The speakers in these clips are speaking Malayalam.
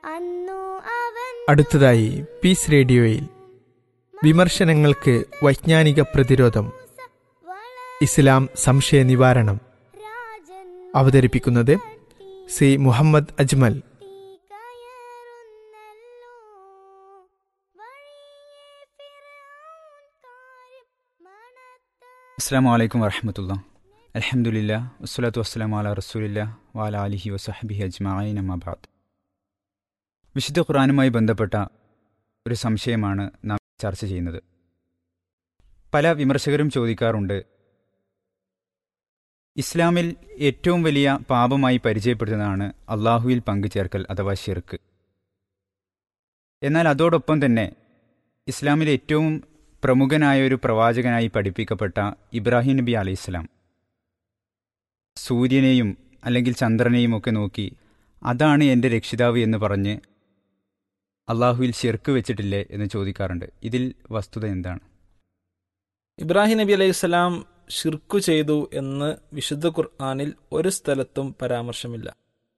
അന്നു അവൻ അടുത്തതായി പീസ് റേഡിയോയിൽ വിമർശനങ്ങൾക്ക് വൈജ്ഞാനിക പ്രതിരോധം ഇസ്ലാം സംശയ നിവാരണം രാജൻ അവതരിപ്പിക്കുന്നത് സി മുഹമ്മദ് അജ്മൽ കയറുന്നല്ലോ വഴിയെ ഫിർഔൻ കാര്യം മണത്ത അസ്സാം വലൈക്കും വരഹമത്തുള്ള അലഹമുല്ല വസ്സലാത്തു വസ്സലാം അല റസൂലില്ല വാല അലിഹി വസഹബിഹി അജ്മായിൻ അമ്മാബാദ് വിശുദ്ധ ഖുറാനുമായി ബന്ധപ്പെട്ട ഒരു സംശയമാണ് നാം ചർച്ച ചെയ്യുന്നത് പല വിമർശകരും ചോദിക്കാറുണ്ട് ഇസ്ലാമിൽ ഏറ്റവും വലിയ പാപമായി പരിചയപ്പെടുത്തുന്നതാണ് അള്ളാഹുവിൽ പങ്കുചേർക്കൽ അഥവാ ഷിർക്ക് എന്നാൽ അതോടൊപ്പം തന്നെ ഇസ്ലാമിലെ ഏറ്റവും പ്രമുഖനായ ഒരു പ്രവാചകനായി പഠിപ്പിക്കപ്പെട്ട ഇബ്രാഹിം നബി അലൈഹിസ്ലാം സൂര്യനെയും അല്ലെങ്കിൽ ചന്ദ്രനെയും ഒക്കെ നോക്കി അതാണ് എൻ്റെ രക്ഷിതാവ് എന്ന് പറഞ്ഞ് അള്ളാഹുവിൽ ഷിർക്ക് വെച്ചിട്ടില്ലേ എന്ന് ചോദിക്കാറുണ്ട് ഇതിൽ വസ്തുത എന്താണ് ഇബ്രാഹിം നബി അലൈഹി സ്വലാം ഷിർക്കു ചെയ്തു എന്ന് വിശുദ്ധ ഖുർആാനിൽ ഒരു സ്ഥലത്തും പരാമർശമില്ല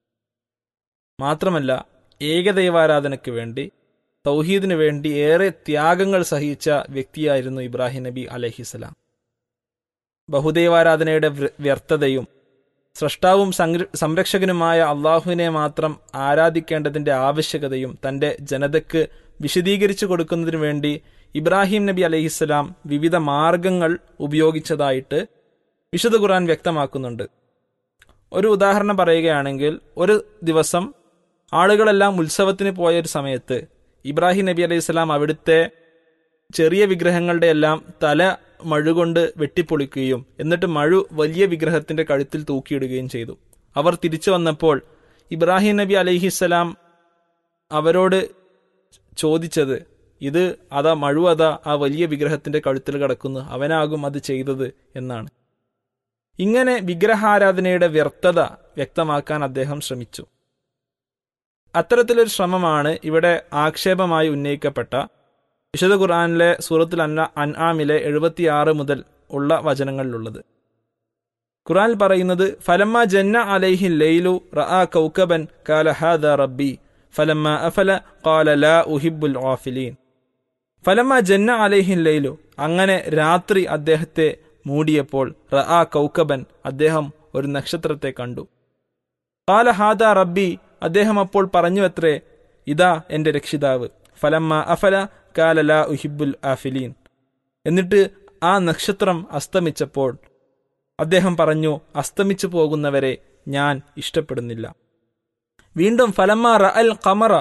മാത്രമല്ല ഏകദൈവാരാധനയ്ക്ക് വേണ്ടി തൗഹീദിനു വേണ്ടി ഏറെ ത്യാഗങ്ങൾ സഹിച്ച വ്യക്തിയായിരുന്നു ഇബ്രാഹിം നബി അലഹിസലാം ബഹുദൈവാരാധനയുടെ വ്ര- വ്യർത്ഥതയും സ്രഷ്ടാവും സംര- സംരക്ഷകനുമായ അള്ളാഹുവിനെ മാത്രം ആരാധിക്കേണ്ടതിന്റെ ആവശ്യകതയും തന്റെ ജനതയ്ക്ക് വിശദീകരിച്ചു കൊടുക്കുന്നതിനു വേണ്ടി ഇബ്രാഹിം നബി അലഹിസ്സലാം വിവിധ മാർഗങ്ങൾ ഉപയോഗിച്ചതായിട്ട് വിശുദ്ധ ഖുർആൻ വ്യക്തമാക്കുന്നുണ്ട് ഒരു ഉദാഹരണം പറയുകയാണെങ്കിൽ ഒരു ദിവസം ആളുകളെല്ലാം ഉത്സവത്തിന് പോയ ഒരു സമയത്ത് ഇബ്രാഹിം നബി അലൈഹി സ്വലാം അവിടുത്തെ ചെറിയ വിഗ്രഹങ്ങളുടെ എല്ലാം തല മഴുകൊണ്ട് വെട്ടിപ്പൊളിക്കുകയും എന്നിട്ട് മഴു വലിയ വിഗ്രഹത്തിന്റെ കഴുത്തിൽ തൂക്കിയിടുകയും ചെയ്തു അവർ തിരിച്ചു വന്നപ്പോൾ ഇബ്രാഹിം നബി അലൈഹിസ്സലാം അവരോട് ചോദിച്ചത് ഇത് അതാ മഴു അതാ ആ വലിയ വിഗ്രഹത്തിന്റെ കഴുത്തിൽ കിടക്കുന്നു അവനാകും അത് ചെയ്തത് എന്നാണ് ഇങ്ങനെ വിഗ്രഹാരാധനയുടെ വ്യർത്ഥത വ്യക്തമാക്കാൻ അദ്ദേഹം ശ്രമിച്ചു അത്തരത്തിലൊരു ശ്രമമാണ് ഇവിടെ ആക്ഷേപമായി ഉന്നയിക്കപ്പെട്ട വിശുദ്ധ ഖുർആാനിലെ സൂറത്തുൽ അന്ന അൻആമിലെ എഴുപത്തിയാറ് മുതൽ ഉള്ള വചനങ്ങളിലുള്ളത് ഖുർആൻ പറയുന്നത് ഫലമ്മ ജന്ന അലൈഹി ലൈലു റഅ കൗക്കബൻ കാല ഹാദ റബ്ബി ഫലമ്മ അഫല ഖാല ലാ ഉഹിബ്ബുൽ ആഫിലീൻ ഫലമ്മ ജന്ന അലൈഹി ലൈലു അങ്ങനെ രാത്രി അദ്ദേഹത്തെ മൂടിയപ്പോൾ റഅ കൗക്കബൻ അദ്ദേഹം ഒരു നക്ഷത്രത്തെ കണ്ടു കാല ഹാദ റബ്ബി അദ്ദേഹം അപ്പോൾ പറഞ്ഞു അത്രേ ഇതാ എന്റെ രക്ഷിതാവ് ഫലമ്മ അഫല കാല ലാ ഉഹിബുൽ ആഫിലീൻ എന്നിട്ട് ആ നക്ഷത്രം അസ്തമിച്ചപ്പോൾ അദ്ദേഹം പറഞ്ഞു അസ്തമിച്ചു പോകുന്നവരെ ഞാൻ ഇഷ്ടപ്പെടുന്നില്ല വീണ്ടും ഫലമ്മ റ അൽ ഖമറ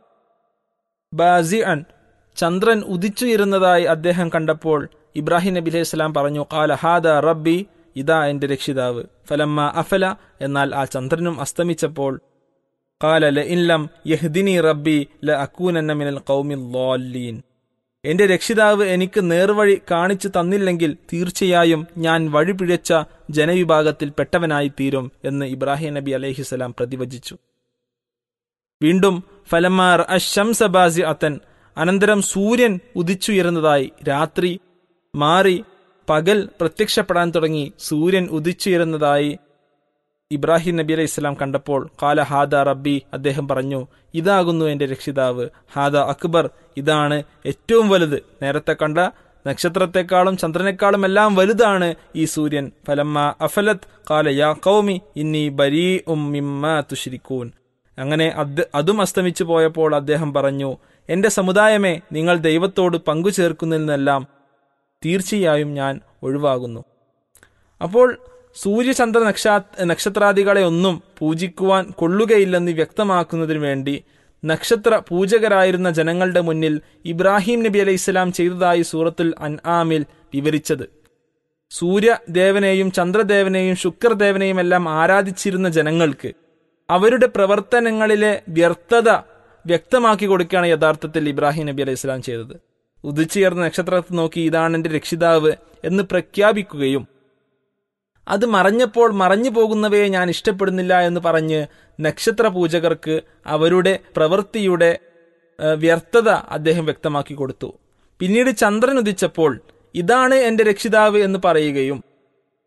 ബാസിഅൻ ചന്ദ്രൻ ഉദിച്ചുയരുന്നതായി അദ്ദേഹം കണ്ടപ്പോൾ ഇബ്രാഹിം നബി അലൈഹി സ്വലാം പറഞ്ഞു കാല ഹാദ റബ്ബി ഇതാ എന്റെ രക്ഷിതാവ് ഫലമ്മ അഫല എന്നാൽ ആ ചന്ദ്രനും അസ്തമിച്ചപ്പോൾ കാല ല ഇല്ലം യഹ്ദിനി റബ്ബി ല അക്കൂനന്ന മിനൽ ഖൗമിൽ ളാല്ലീൻ എന്റെ രക്ഷിതാവ് എനിക്ക് നേർവഴി കാണിച്ചു തന്നില്ലെങ്കിൽ തീർച്ചയായും ഞാൻ വഴിപിഴച്ച ജനവിഭാഗത്തിൽ പെട്ടവനായി തീരും എന്ന് ഇബ്രാഹിം നബി അലൈഹിസലാം പ്രതിവചിച്ചു വീണ്ടും ഫലമാർ അശംസ ബാസി അത്തൻ അനന്തരം സൂര്യൻ ഉദിച്ചുയരുന്നതായി രാത്രി മാറി പകൽ പ്രത്യക്ഷപ്പെടാൻ തുടങ്ങി സൂര്യൻ ഉദിച്ചുയരുന്നതായി ഇബ്രാഹിം നബി അലൈഹി ഇസ്ലാം കണ്ടപ്പോൾ കാല ഹാദ റബ്ബി അദ്ദേഹം പറഞ്ഞു ഇതാകുന്നു എന്റെ രക്ഷിതാവ് ഹാദ അക്ബർ ഇതാണ് ഏറ്റവും വലുത് നേരത്തെ കണ്ട നക്ഷത്രത്തെക്കാളും ചന്ദ്രനേക്കാളും എല്ലാം വലുതാണ് ഈ സൂര്യൻ ഫലമ്മ അഫലത് കാല യാ കൗമി ഇന്നി ബരീ ഉം മിമ്മ തുഷിരിക്കൂൻ അങ്ങനെ അത് അതും അസ്തമിച്ചു പോയപ്പോൾ അദ്ദേഹം പറഞ്ഞു എന്റെ സമുദായമേ നിങ്ങൾ ദൈവത്തോട് പങ്കു ചേർക്കുന്നതിൽ നിന്നെല്ലാം തീർച്ചയായും ഞാൻ ഒഴിവാകുന്നു അപ്പോൾ സൂര്യചന്ദ്ര നക്ഷാ നക്ഷത്രാദികളെ ഒന്നും പൂജിക്കുവാൻ കൊള്ളുകയില്ലെന്ന് വ്യക്തമാക്കുന്നതിനു വേണ്ടി നക്ഷത്ര പൂജകരായിരുന്ന ജനങ്ങളുടെ മുന്നിൽ ഇബ്രാഹിം നബി അലൈഹി ഇസ്ലാം ചെയ്തതായി സൂറത്തുൽ അൻആമിൽ വിവരിച്ചത് സൂര്യദേവനെയും ചന്ദ്രദേവനെയും ശുക്രദേവനെയും എല്ലാം ആരാധിച്ചിരുന്ന ജനങ്ങൾക്ക് അവരുടെ പ്രവർത്തനങ്ങളിലെ വ്യർത്ഥത വ്യക്തമാക്കി കൊടുക്കുകയാണ് യഥാർത്ഥത്തിൽ ഇബ്രാഹിം നബി അലൈഹി ഇസ്ലാം ചെയ്തത് ഉദിച്ചുയർന്ന നക്ഷത്രത്തെ നോക്കി ഇതാണ് എന്റെ രക്ഷിതാവ് എന്ന് പ്രഖ്യാപിക്കുകയും അത് മറഞ്ഞപ്പോൾ മറഞ്ഞു പോകുന്നവയെ ഞാൻ ഇഷ്ടപ്പെടുന്നില്ല എന്ന് പറഞ്ഞ് നക്ഷത്ര പൂജകർക്ക് അവരുടെ പ്രവൃത്തിയുടെ ഏഹ്, വ്യർത്ഥത അദ്ദേഹം വ്യക്തമാക്കി കൊടുത്തു പിന്നീട് ചന്ദ്രൻ ഉദിച്ചപ്പോൾ ഇതാണ് എന്റെ രക്ഷിതാവ് എന്ന് പറയുകയും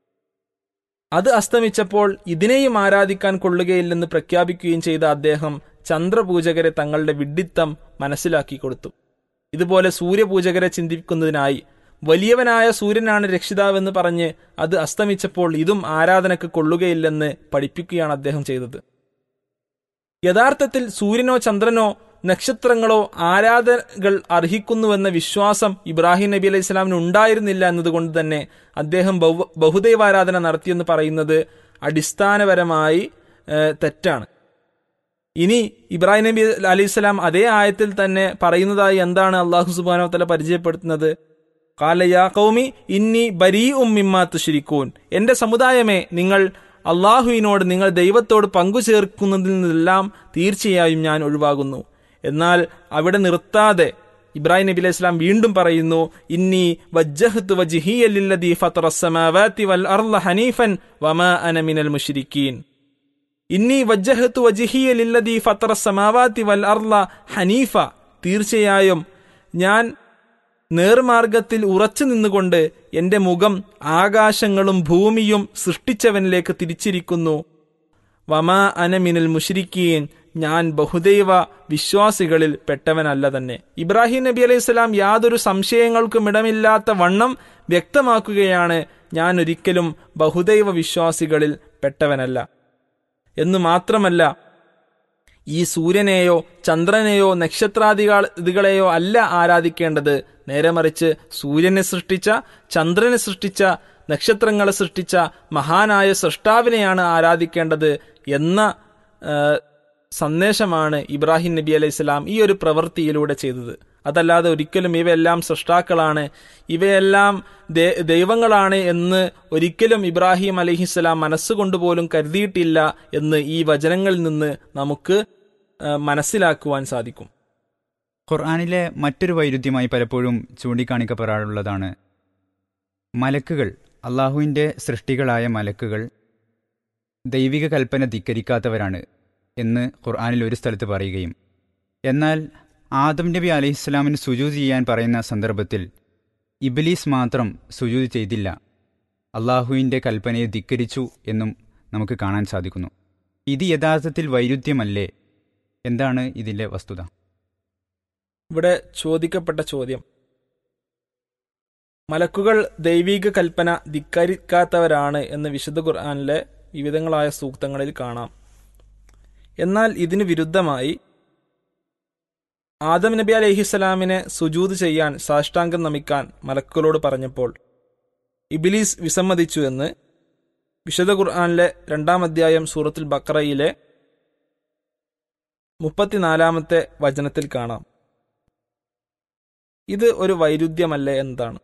അത് അസ്തമിച്ചപ്പോൾ ഇതിനെയും ആരാധിക്കാൻ കൊള്ളുകയില്ലെന്ന് പ്രഖ്യാപിക്കുകയും ചെയ്ത അദ്ദേഹം ചന്ദ്രപൂജകരെ തങ്ങളുടെ വിഡ്ഢിത്തം മനസ്സിലാക്കി കൊടുത്തു ഇതുപോലെ സൂര്യപൂജകരെ ചിന്തിക്കുന്നതിനായി വലിയവനായ സൂര്യനാണ് രക്ഷിതാവെന്ന് പറഞ്ഞ് അത് അസ്തമിച്ചപ്പോൾ ഇതും ആരാധനക്ക് കൊള്ളുകയില്ലെന്ന് പഠിപ്പിക്കുകയാണ് അദ്ദേഹം ചെയ്തത് യഥാർത്ഥത്തിൽ സൂര്യനോ ചന്ദ്രനോ നക്ഷത്രങ്ങളോ ആരാധനകൾ അർഹിക്കുന്നുവെന്ന വിശ്വാസം ഇബ്രാഹിം നബി അലൈഹി സ്വലാമിന് ഉണ്ടായിരുന്നില്ല എന്നതുകൊണ്ട് തന്നെ അദ്ദേഹം ബഹു ബഹുദൈവാരാധന നടത്തിയെന്ന് പറയുന്നത് അടിസ്ഥാനപരമായി ഏഹ്, തെറ്റാണ് ഇനി ഇബ്രാഹിം നബി അലൈഹി സ്വലാം അതേ ആയത്തിൽ തന്നെ പറയുന്നതായി എന്താണ് അള്ളാഹു സുബാനോ തല പരിചയപ്പെടുത്തുന്നത് കാലയാ കൗമി ഇന്നി ബരീ ഉമ്മിമ്മാ തുശിരിക്കൂൻ എന്റെ സമുദായമേ നിങ്ങൾ അള്ളാഹുവിനോട് നിങ്ങൾ ദൈവത്തോട് പങ്കു ചേർക്കുന്നതിൽ നിന്നെല്ലാം തീർച്ചയായും ഞാൻ ഒഴിവാകുന്നു എന്നാൽ അവിടെ നിർത്താതെ ഇബ്രാഹിം നബി അലൈഹി സ്വലാം വീണ്ടും പറയുന്നു ഇന്നി വജ്ജഹ്തു വജ്ഹിയലില്ലദീ ഫത്തറസ്സമാവാതി വൽ അർള ഹനീഫൻ വമാ അന മിനൽ മുശ്രിക്കീൻ ഇന്നി വജ്ജഹത്തു വജിഹിയ ലില്ലദീ ഫത്തറ സമാവാതി വൽ അർള ഹനീഫ തീർച്ചയായും ഞാൻ നേർമാർഗത്തിൽ ഉറച്ചു നിന്നുകൊണ്ട് എന്റെ മുഖം ആകാശങ്ങളും ഭൂമിയും സൃഷ്ടിച്ചവനിലേക്ക് തിരിച്ചിരിക്കുന്നു വമാ അനമിനൽ മുഷിരിക്കീൻ ഞാൻ ബഹുദൈവ വിശ്വാസികളിൽ പെട്ടവനല്ല തന്നെ ഇബ്രാഹിം നബി അലൈഹി സ്വലാം യാതൊരു സംശയങ്ങൾക്കും ഇടമില്ലാത്ത വണ്ണം വ്യക്തമാക്കുകയാണ് ഞാൻ ഒരിക്കലും ബഹുദൈവ വിശ്വാസികളിൽ പെട്ടവനല്ല എന്ന് മാത്രമല്ല ഈ സൂര്യനെയോ ചന്ദ്രനെയോ നക്ഷത്രാദികളെയോ അല്ല ആരാധിക്കേണ്ടത് നേരെ മറിച്ച് സൂര്യനെ സൃഷ്ടിച്ച ചന്ദ്രനെ സൃഷ്ടിച്ച നക്ഷത്രങ്ങളെ സൃഷ്ടിച്ച മഹാനായ സൃഷ്ടാവിനെയാണ് ആരാധിക്കേണ്ടത് എന്ന ആ, സന്ദേശമാണ് ഇബ്രാഹിം നബി അലൈഹി സ്വലാം ഈ ഒരു പ്രവൃത്തിയിലൂടെ ചെയ്തത് അതല്ലാതെ ഒരിക്കലും ഇവയെല്ലാം സൃഷ്ടാക്കളാണ് ഇവയെല്ലാം ദേ- ദൈവങ്ങളാണ് എന്ന് ഒരിക്കലും ഇബ്രാഹിം അലഹിസ്സലാം മനസ്സുകൊണ്ട് പോലും കരുതിയിട്ടില്ല എന്ന് ഈ വചനങ്ങളിൽ നിന്ന് നമുക്ക് ആ, മനസ്സിലാക്കുവാൻ സാധിക്കും ഖുർആാനിലെ മറ്റൊരു വൈരുദ്ധ്യമായി പലപ്പോഴും ചൂണ്ടിക്കാണിക്കപ്പെടാറുള്ളതാണ് മലക്കുകൾ അള്ളാഹുവിൻ്റെ സൃഷ്ടികളായ മലക്കുകൾ ദൈവിക കൽപ്പന ധിക്കരിക്കാത്തവരാണ് എന്ന് ഖുർആാനിൽ ഒരു സ്ഥലത്ത് പറയുകയും എന്നാൽ ആദം നബി അലൈഹിസ്ലാമിന് സുജൂത് ചെയ്യാൻ പറയുന്ന സന്ദർഭത്തിൽ ഇബിലീസ് മാത്രം സുജൂത് ചെയ്തില്ല അള്ളാഹുവിൻ്റെ കൽപ്പനയെ ധിക്കരിച്ചു എന്നും നമുക്ക് കാണാൻ സാധിക്കുന്നു ഇത് യഥാർത്ഥത്തിൽ വൈരുദ്ധ്യമല്ലേ എന്താണ് ഇതിൻ്റെ വസ്തുത ഇവിടെ ചോദിക്കപ്പെട്ട ചോദ്യം മലക്കുകൾ ദൈവിക കൽപ്പന ധിക്കരിക്കാത്തവരാണ് എന്ന് വിശുദ്ധ ഖുർആാനിലെ വിവിധങ്ങളായ സൂക്തങ്ങളിൽ കാണാം എന്നാൽ ഇതിന് വിരുദ്ധമായി ആദം നബി അലഹിസ്സലാമിനെ സുജൂത് ചെയ്യാൻ സാഷ്ടാംഗം നമിക്കാൻ മലക്കുകളോട് പറഞ്ഞപ്പോൾ ഇബിലീസ് വിസമ്മതിച്ചു എന്ന് വിശുദ്ധ ഖുർആാനിലെ രണ്ടാം അധ്യായം സൂറത്തുൽ ബക്രയിലെ മുപ്പത്തിനാലാമത്തെ വചനത്തിൽ കാണാം ഇത് ഒരു വൈരുദ്ധ്യമല്ലേ എന്താണ്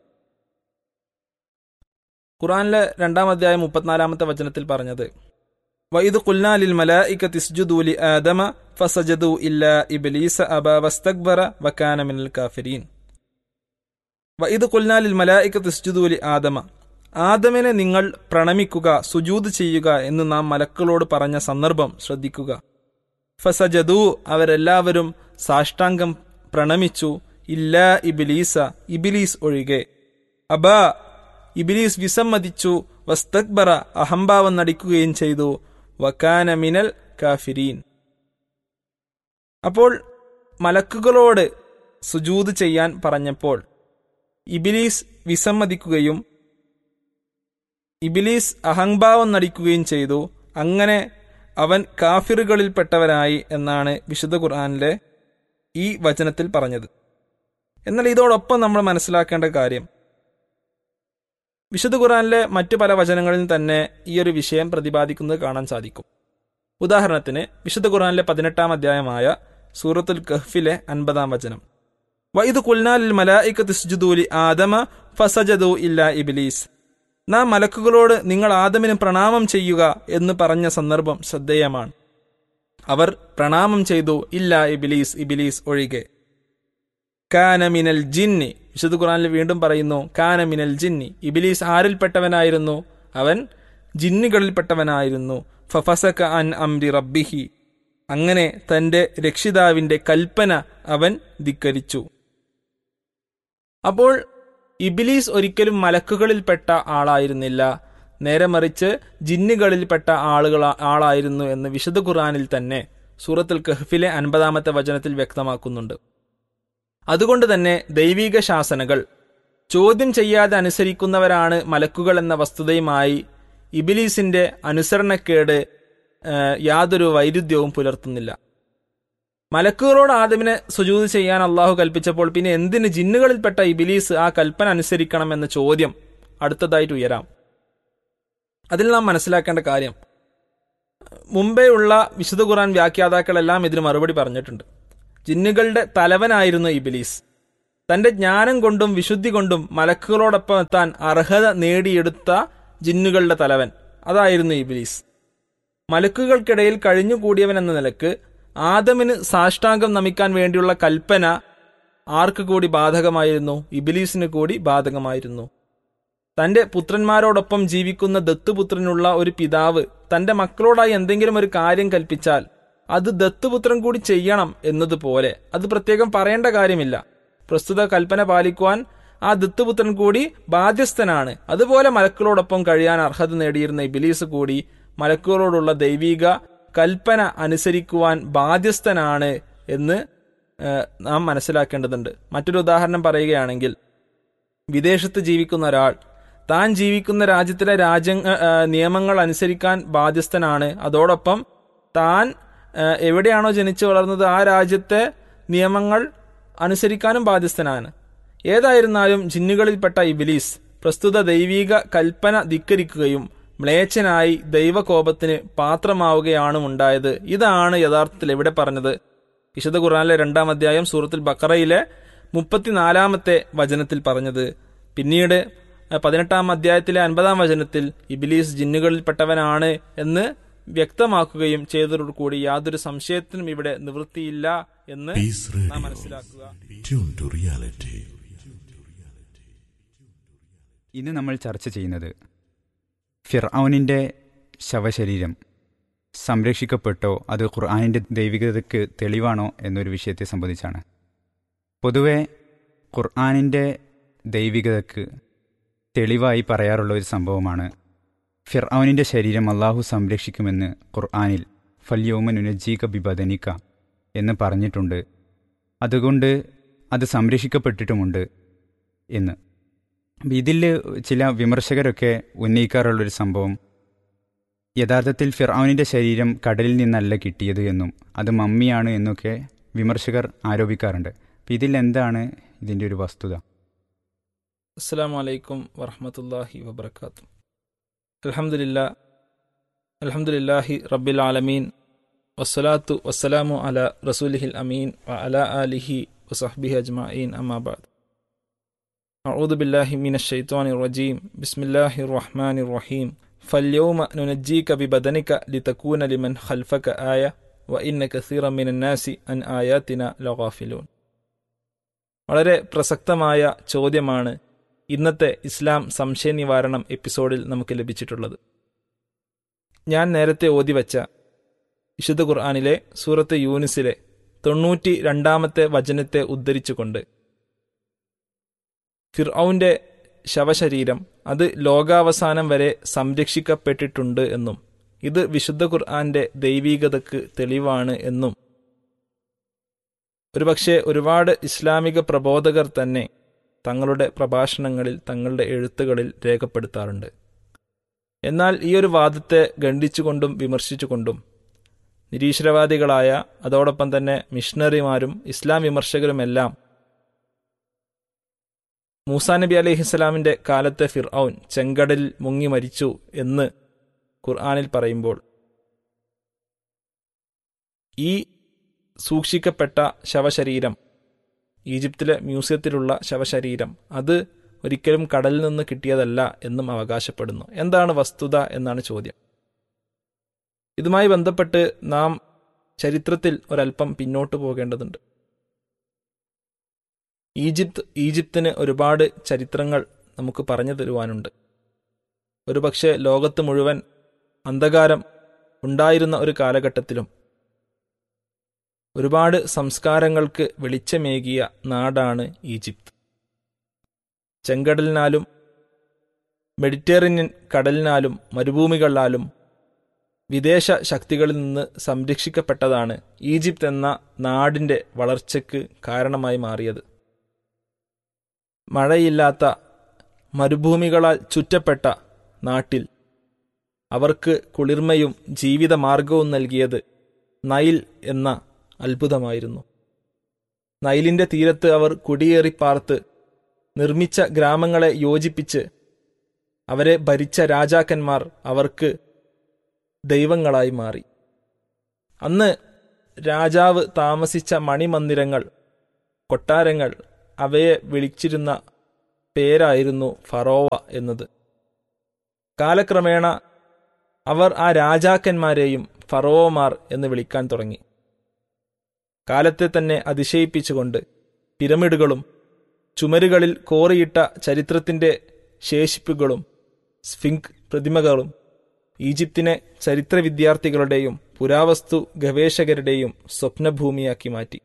ഖുറാനിലെ രണ്ടാം അധ്യായം മുപ്പത്തിനാലാമത്തെ വചനത്തിൽ പറഞ്ഞത് വൈദ് കുൽനാലിൽ മലായിക തിസ്ജുദൂലി ആദമ ഫസജദു ഇല്ല ഇബ്ലീസ അബ വസ്തക്ബറ വക്കാന മിനൽ കാഫിരീൻ വൈദ് കുൽനാലിൽ മലായിക തിസ്ജുദൂലി ആദമ ആദമിനെ നിങ്ങൾ പ്രണമിക്കുക സുജൂത് ചെയ്യുക എന്ന് നാം മലക്കളോട് പറഞ്ഞ സന്ദർഭം ശ്രദ്ധിക്കുക ഫസജദു അവരെല്ലാവരും സാഷ്ടാംഗം പ്രണമിച്ചു ഇല്ല ഇബിലീസ ഇബിലീസ് ഒഴികെ അബ ഇബിലീസ് വിസമ്മതിച്ചു വസ്തക്ബറ അഹംഭാവം നടിക്കുകയും ചെയ്തു വക്കാന മിനൽ കാഫിരീൻ അപ്പോൾ മലക്കുകളോട് സുജൂത് ചെയ്യാൻ പറഞ്ഞപ്പോൾ ഇബിലീസ് വിസമ്മതിക്കുകയും ഇബിലീസ് അഹംഭാവം നടിക്കുകയും ചെയ്തു അങ്ങനെ അവൻ കാഫിറുകളിൽപ്പെട്ടവനായി എന്നാണ് വിശുദ്ധ ഖുർആാനിലെ ഈ വചനത്തിൽ പറഞ്ഞത് എന്നാൽ ഇതോടൊപ്പം നമ്മൾ മനസ്സിലാക്കേണ്ട കാര്യം വിശുദ്ധ ഖുർആാനിലെ മറ്റു പല വചനങ്ങളിൽ തന്നെ ഈ ഒരു വിഷയം പ്രതിപാദിക്കുന്നത് കാണാൻ സാധിക്കും ഉദാഹരണത്തിന് വിശുദ്ധ ഖുർആാനിലെ പതിനെട്ടാം അധ്യായമായ സൂറത്തുൽ കഹ്ഫിലെ അൻപതാം വചനം വൈദ് കുൽനാലിൽ മലായിക തിസ്ജുദൂലി ആദമ ഫസജദു ഇല്ല ഇബിലീസ് നാം മലക്കുകളോട് നിങ്ങൾ ആദമിന് പ്രണാമം ചെയ്യുക എന്ന് പറഞ്ഞ സന്ദർഭം ശ്രദ്ധേയമാണ് അവർ പ്രണാമം ചെയ്തു ഇല്ല ഇബിലീസ് ഇബിലീസ് ഒഴികെ കാനമിനൽ ജിന്നി വിശുദ്ധ ഖുറാനിൽ വീണ്ടും പറയുന്നു കാനമിനൽ ജിന്നി ഇബിലീസ് ആരിൽപ്പെട്ടവനായിരുന്നു അവൻ ജിന്നുകളിൽപ്പെട്ടവനായിരുന്നു ഫഫസക അൻ അംരി റബ്ബിഹി അങ്ങനെ തന്റെ രക്ഷിതാവിന്റെ കൽപ്പന അവൻ ധിക്കരിച്ചു അപ്പോൾ ഇബിലീസ് ഒരിക്കലും മലക്കുകളിൽപ്പെട്ട ആളായിരുന്നില്ല നേരെ മറിച്ച് ജിന്നുകളിൽപ്പെട്ട ആളുകൾ ആളായിരുന്നു എന്ന് വിശുദ്ധ ഖുർആനിൽ തന്നെ സൂറത്തുൽ കഹ്ഫിലെ അൻപതാമത്തെ വചനത്തിൽ വ്യക്തമാക്കുന്നുണ്ട് അതുകൊണ്ട് തന്നെ ദൈവിക ശാസനകൾ ചോദ്യം ചെയ്യാതെ അനുസരിക്കുന്നവരാണ് മലക്കുകൾ എന്ന വസ്തുതയുമായി ഇബിലീസിന്റെ അനുസരണക്കേട് ഏഹ്, യാതൊരു വൈരുദ്ധ്യവും പുലർത്തുന്നില്ല മലക്കുകളോട് ആദമിനെ സുജൂത് ചെയ്യാൻ അള്ളാഹു കൽപ്പിച്ചപ്പോൾ പിന്നെ എന്തിന് ജിന്നുകളിൽപ്പെട്ട ഇബിലീസ് ആ കൽപ്പന അനുസരിക്കണം എന്ന ചോദ്യം അടുത്തതായിട്ട് ഉയരാം അതിൽ നാം മനസ്സിലാക്കേണ്ട കാര്യം മുമ്പേ ഉള്ള വിശുദ്ധ ഖുർആൻ വ്യാഖ്യാതാക്കളെല്ലാം ഇതിന് മറുപടി പറഞ്ഞിട്ടുണ്ട് ജിന്നുകളുടെ തലവനായിരുന്നു ഇബിലീസ് തന്റെ ജ്ഞാനം കൊണ്ടും വിശുദ്ധി കൊണ്ടും മലക്കുകളോടൊപ്പം എത്താൻ അർഹത നേടിയെടുത്ത ജിന്നുകളുടെ തലവൻ അതായിരുന്നു ഇബിലീസ് മലക്കുകൾക്കിടയിൽ കഴിഞ്ഞുകൂടിയവൻ എന്ന നിലക്ക് ആദമിന് സാഷ്ടാംഗം നമിക്കാൻ വേണ്ടിയുള്ള കൽപ്പന ആർക്ക് കൂടി ബാധകമായിരുന്നു ഇബിലീസിന് കൂടി ബാധകമായിരുന്നു തന്റെ പുത്രന്മാരോടൊപ്പം ജീവിക്കുന്ന ദത്തുപുത്രനുള്ള ഒരു പിതാവ് തന്റെ മക്കളോടായി എന്തെങ്കിലും ഒരു കാര്യം കൽപ്പിച്ചാൽ അത് ദത്തുപുത്രൻ കൂടി ചെയ്യണം എന്നതുപോലെ അത് പ്രത്യേകം പറയേണ്ട കാര്യമില്ല പ്രസ്തുത കൽപ്പന പാലിക്കുവാൻ ആ ദത്തുപുത്രൻ കൂടി ബാധ്യസ്ഥനാണ് അതുപോലെ മലക്കളോടൊപ്പം കഴിയാൻ അർഹത നേടിയിരുന്ന ഇബിലീസ് കൂടി മലക്കുകളോടുള്ള ദൈവിക കൽപ്പന അനുസരിക്കുവാൻ ബാധ്യസ്ഥനാണ് എന്ന് ഏഹ്, നാം മനസ്സിലാക്കേണ്ടതുണ്ട് മറ്റൊരു ഉദാഹരണം പറയുകയാണെങ്കിൽ വിദേശത്ത് ജീവിക്കുന്ന ഒരാൾ താൻ ജീവിക്കുന്ന രാജ്യത്തിലെ രാജ്യ നിയമങ്ങൾ അനുസരിക്കാൻ ബാധ്യസ്ഥനാണ് അതോടൊപ്പം താൻ ഏഹ്, എവിടെയാണോ ജനിച്ചു വളർന്നത് ആ രാജ്യത്തെ നിയമങ്ങൾ അനുസരിക്കാനും ബാധ്യസ്ഥനാണ് ഏതായിരുന്നാലും ജിന്നുകളിൽപ്പെട്ട ഇബിലീസ് പ്രസ്തുത ദൈവീക കൽപ്പന ധിക്കരിക്കുകയും മ്ലേച്ഛനായി ദൈവകോപത്തിന് പാത്രമാവുകയാണ് ഉണ്ടായത് ഇതാണ് യഥാർത്ഥത്തിൽ എവിടെ പറഞ്ഞത് വിശുദ്ധ ഖുർആനിലെ രണ്ടാം അധ്യായം സൂറത്തുൽ ബക്കറയിലെ മുപ്പത്തിനാലാമത്തെ വചനത്തിൽ പറഞ്ഞത് പിന്നീട് അഹ് പതിനെട്ടാം അധ്യായത്തിലെ അൻപതാം വചനത്തിൽ ഇബിലീസ് ജിന്നുകളിൽപ്പെട്ടവനാണ് എന്ന് വ്യക്തമാക്കുകയും ചെയ്തതോടുകൂടി യാതൊരു സംശയത്തിനും ഇവിടെ നിവൃത്തിയില്ല എന്ന് Peace നാം Radio. മനസ്സിലാക്കുക Tune to reality. ഇന്ന് നമ്മൾ ചർച്ച ചെയ്യുന്നത് ഫിർഔനിൻ്റെ ശവശരീരം സംരക്ഷിക്കപ്പെട്ടോ അത് ഖുർആാനിൻ്റെ ദൈവികതയ്ക്ക് തെളിവാണോ എന്നൊരു വിഷയത്തെ സംബന്ധിച്ചാണ് പൊതുവെ ഖുർആാനിൻ്റെ ദൈവികതയ്ക്ക് തെളിവായി പറയാറുള്ള ഒരു സംഭവമാണ് ഫിർഔനിൻ്റെ ശരീരം അള്ളാഹു സംരക്ഷിക്കുമെന്ന് ഖുർആാനിൽ ഫല്യോമൻ ഉനജീക ബിബദനിക്ക എന്ന് പറഞ്ഞിട്ടുണ്ട് അതുകൊണ്ട് അത് സംരക്ഷിക്കപ്പെട്ടിട്ടുമുണ്ട് എന്ന് ഇതിൽ ചില വിമർശകരൊക്കെ ഉന്നയിക്കാറുള്ളൊരു സംഭവം യഥാർത്ഥത്തിൽ ഫിർഔനിൻ്റെ ശരീരം കടലിൽ നിന്നല്ല കിട്ടിയത് എന്നും അത് മമ്മിയാണ് എന്നൊക്കെ വിമർശകർ ആരോപിക്കാറുണ്ട് അപ്പം ഇതിൽ എന്താണ് ഇതിൻ്റെ ഒരു വസ്തുത അസ്സാം വലൈക്കും വറഹമത്തല്ലാഹി വബർക്കാത്തു അൽഹംദുലില്ലാ അൽഹംദുലില്ലാഹി റബ്ബിൽ ആലമീൻ വസ്സലാത്തു വസ്സലാമു അല റസൂലിഹിൽ അമീൻ വ അല ആലിഹി വസഹ്ബിഹി അജ്മഈൻ അമ്മാബാദ് أعوذ بالله من الشيطان الرجيم بسم الله الرحمن الرحيم فاليوم ننجيك ببدنك لتكون لمن خلفك آية وإن كثيرا من الناس عن آياتنا لغافلون വളരെ പ്രസക്തമായ ചോദ്യമാണ് ഇന്നത്തെ ഇസ്ലാം സംശയ നിവാരണം എപ്പിസോഡിൽ നമുക്ക് ലഭിച്ചിട്ടുള്ളത് ഞാൻ നേരത്തെ ഓതിവച്ച വിശുദ്ധ ഖുർആാനിലെ സൂറത്ത് യൂനിസിലെ തൊണ്ണൂറ്റി രണ്ടാമത്തെ വചനത്തെ ഉദ്ധരിച്ചുകൊണ്ട് ഫിർഔന്റെ ശവശരീരം അത് ലോകാവസാനം വരെ സംരക്ഷിക്കപ്പെട്ടിട്ടുണ്ട് എന്നും ഇത് വിശുദ്ധ ഖുർആന്റെ ദൈവീകതയ്ക്ക് തെളിവാണ് എന്നും ഒരുപക്ഷെ ഒരുപാട് ഇസ്ലാമിക പ്രബോധകർ തന്നെ തങ്ങളുടെ പ്രഭാഷണങ്ങളിൽ തങ്ങളുടെ എഴുത്തുകളിൽ രേഖപ്പെടുത്താറുണ്ട് എന്നാൽ ഈ ഒരു വാദത്തെ ഖണ്ഡിച്ചുകൊണ്ടും വിമർശിച്ചുകൊണ്ടും നിരീശ്വരവാദികളായ അതോടൊപ്പം തന്നെ മിഷണറിമാരും ഇസ്ലാം വിമർശകരുമെല്ലാം മൂസാ നബി അലഹിസ്സലാമിന്റെ കാലത്തെ ഫിർഔൻ ചെങ്കടലിൽ മുങ്ങി മരിച്ചു എന്ന് ഖുർആാനിൽ പറയുമ്പോൾ ഈ സൂക്ഷിക്കപ്പെട്ട ശവശരീരം ഈജിപ്തിലെ മ്യൂസിയത്തിലുള്ള ശവശരീരം അത് ഒരിക്കലും കടലിൽ നിന്ന് കിട്ടിയതല്ല എന്നും അവകാശപ്പെടുന്നു എന്താണ് വസ്തുത എന്നാണ് ചോദ്യം ഇതുമായി ബന്ധപ്പെട്ട് നാം ചരിത്രത്തിൽ ഒരല്പം പിന്നോട്ട് പോകേണ്ടതുണ്ട് ഈജിപ്ത് ഈജിപ്തിന് ഒരുപാട് ചരിത്രങ്ങൾ നമുക്ക് പറഞ്ഞു തരുവാനുണ്ട് ഒരുപക്ഷെ ലോകത്ത് മുഴുവൻ അന്ധകാരം ഉണ്ടായിരുന്ന ഒരു കാലഘട്ടത്തിലും ഒരുപാട് സംസ്കാരങ്ങൾക്ക് വെളിച്ചമേകിയ നാടാണ് ഈജിപ്ത് ചെങ്കടലിനാലും മെഡിറ്ററേനിയൻ കടലിനാലും മരുഭൂമികളാലും വിദേശ ശക്തികളിൽ നിന്ന് സംരക്ഷിക്കപ്പെട്ടതാണ് ഈജിപ്ത് എന്ന നാടിൻ്റെ വളർച്ചയ്ക്ക് കാരണമായി മാറിയത് മഴയില്ലാത്ത മരുഭൂമികളാൽ ചുറ്റപ്പെട്ട നാട്ടിൽ അവർക്ക് കുളിർമയും ജീവിതമാർഗവും നൽകിയത് നൈൽ എന്ന അത്ഭുതമായിരുന്നു നൈലിന്റെ തീരത്ത് അവർ കുടിയേറി പാർത്ത് നിർമ്മിച്ച ഗ്രാമങ്ങളെ യോജിപ്പിച്ച് അവരെ ഭരിച്ച രാജാക്കന്മാർ അവർക്ക് ദൈവങ്ങളായി മാറി അന്ന് രാജാവ് താമസിച്ച മണിമന്ദിരങ്ങൾ കൊട്ടാരങ്ങൾ അവയെ വിളിച്ചിരുന്ന പേരായിരുന്നു ഫറോവ എന്നത് കാലക്രമേണ അവർ ആ രാജാക്കന്മാരെയും ഫറോവമാർ എന്ന് വിളിക്കാൻ തുടങ്ങി കാലത്തെ തന്നെ അതിശയിപ്പിച്ചുകൊണ്ട് പിരമിഡുകളും ചുമരുകളിൽ കോറിയിട്ട ചരിത്രത്തിന്റെ ശേഷിപ്പുകളും സ്ഫിങ്ക് പ്രതിമകളും ഈജിപ്തിനെ ചരിത്ര വിദ്യാർത്ഥികളുടെയും പുരാവസ്തു ഗവേഷകരുടെയും സ്വപ്നഭൂമിയാക്കി മാറ്റി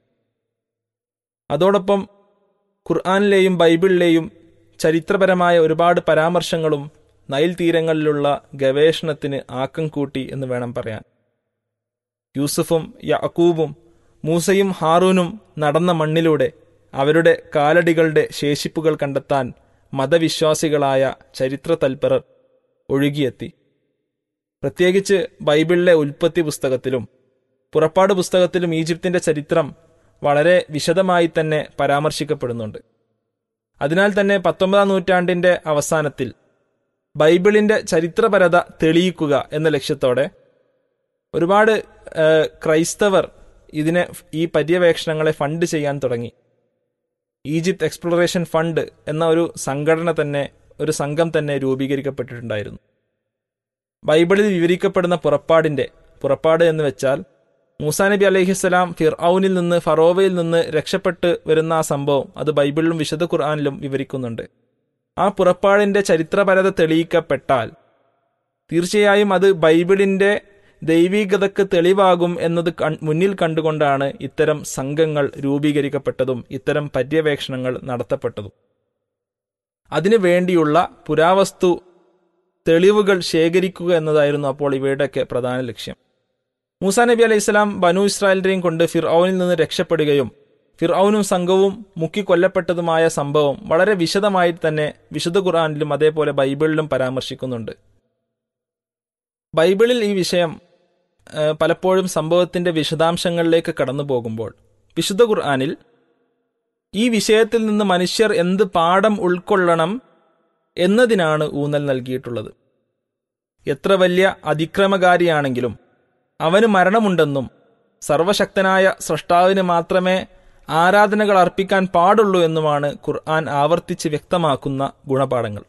അതോടൊപ്പം ഖുർആാനിലെയും ബൈബിളിലെയും ചരിത്രപരമായ ഒരുപാട് പരാമർശങ്ങളും നൈൽ തീരങ്ങളിലുള്ള ഗവേഷണത്തിന് ആക്കം കൂട്ടി എന്ന് വേണം പറയാൻ യൂസുഫും യാക്കൂബും മൂസയും ഹാറൂനും നടന്ന മണ്ണിലൂടെ അവരുടെ കാലടികളുടെ ശേഷിപ്പുകൾ കണ്ടെത്താൻ മതവിശ്വാസികളായ ചരിത്ര തൽപരർ ഒഴുകിയെത്തി പ്രത്യേകിച്ച് ബൈബിളിലെ ഉൽപ്പത്തി പുസ്തകത്തിലും പുറപ്പാട് പുസ്തകത്തിലും ഈജിപ്തിന്റെ ചരിത്രം വളരെ വിശദമായി തന്നെ പരാമർശിക്കപ്പെടുന്നുണ്ട് അതിനാൽ തന്നെ പത്തൊമ്പതാം നൂറ്റാണ്ടിന്റെ അവസാനത്തിൽ ബൈബിളിന്റെ ചരിത്രപരത തെളിയിക്കുക എന്ന ലക്ഷ്യത്തോടെ ഒരുപാട് ഏഹ്, ക്രൈസ്തവർ ഇതിനെ ഈ പര്യവേക്ഷണങ്ങളെ ഫണ്ട് ചെയ്യാൻ തുടങ്ങി ഈജിപ്ത് എക്സ്പ്ലോറേഷൻ ഫണ്ട് എന്ന ഒരു സംഘടന തന്നെ ഒരു സംഘം തന്നെ രൂപീകരിക്കപ്പെട്ടിട്ടുണ്ടായിരുന്നു ബൈബിളിൽ വിവരിക്കപ്പെടുന്ന പുറപ്പാടിന്റെ പുറപ്പാട് എന്ന് വെച്ചാൽ മൂസാ നബി അലഹിസ്സലാം ഫിർഔനിൽ നിന്ന് ഫറോവയിൽ നിന്ന് രക്ഷപ്പെട്ട് വരുന്ന ആ സംഭവം അത് ബൈബിളിലും വിശുദ്ധ ഖുർആാനിലും വിവരിക്കുന്നുണ്ട് ആ പുറപ്പാടിന്റെ ചരിത്രപരത തെളിയിക്കപ്പെട്ടാൽ തീർച്ചയായും അത് ബൈബിളിന്റെ ദൈവീകതയ്ക്ക് തെളിവാകും എന്നത് കൺ- മുന്നിൽ കണ്ടുകൊണ്ടാണ് ഇത്തരം സംഘങ്ങൾ രൂപീകരിക്കപ്പെട്ടതും ഇത്തരം പര്യവേക്ഷണങ്ങൾ നടത്തപ്പെട്ടതും അതിനു വേണ്ടിയുള്ള പുരാവസ്തു തെളിവുകൾ ശേഖരിക്കുക എന്നതായിരുന്നു അപ്പോൾ ഇവയുടെയൊക്കെ പ്രധാന ലക്ഷ്യം മൂസാ നബി അലൈഹി സ്വലാം ബനു ഇസ്രായേലിനെയും കൊണ്ട് ഫിർഔനിൽ നിന്ന് രക്ഷപ്പെടുകയും ഫിർഔനും സംഘവും മുക്കിക്കൊല്ലപ്പെട്ടതുമായ സംഭവം വളരെ വിശദമായി തന്നെ വിശുദ്ധ ഖുർആാനിലും അതേപോലെ ബൈബിളിലും പരാമർശിക്കുന്നുണ്ട് ബൈബിളിൽ ഈ വിഷയം ആ, പലപ്പോഴും സംഭവത്തിന്റെ വിശദാംശങ്ങളിലേക്ക് കടന്നു പോകുമ്പോൾ വിശുദ്ധ ഖുർആാനിൽ ഈ വിഷയത്തിൽ നിന്ന് മനുഷ്യർ എന്ത് പാഠം ഉൾക്കൊള്ളണം എന്നതിനാണ് ഊന്നൽ നൽകിയിട്ടുള്ളത് എത്ര വലിയ അതിക്രമകാരിയാണെങ്കിലും അവന് മരണമുണ്ടെന്നും സർവശക്തനായ സൃഷ്ടാവിന് മാത്രമേ ആരാധനകൾ അർപ്പിക്കാൻ പാടുള്ളൂ എന്നുമാണ് ഖുർആൻ ആവർത്തിച്ച് വ്യക്തമാക്കുന്ന ഗുണപാഠങ്ങൾ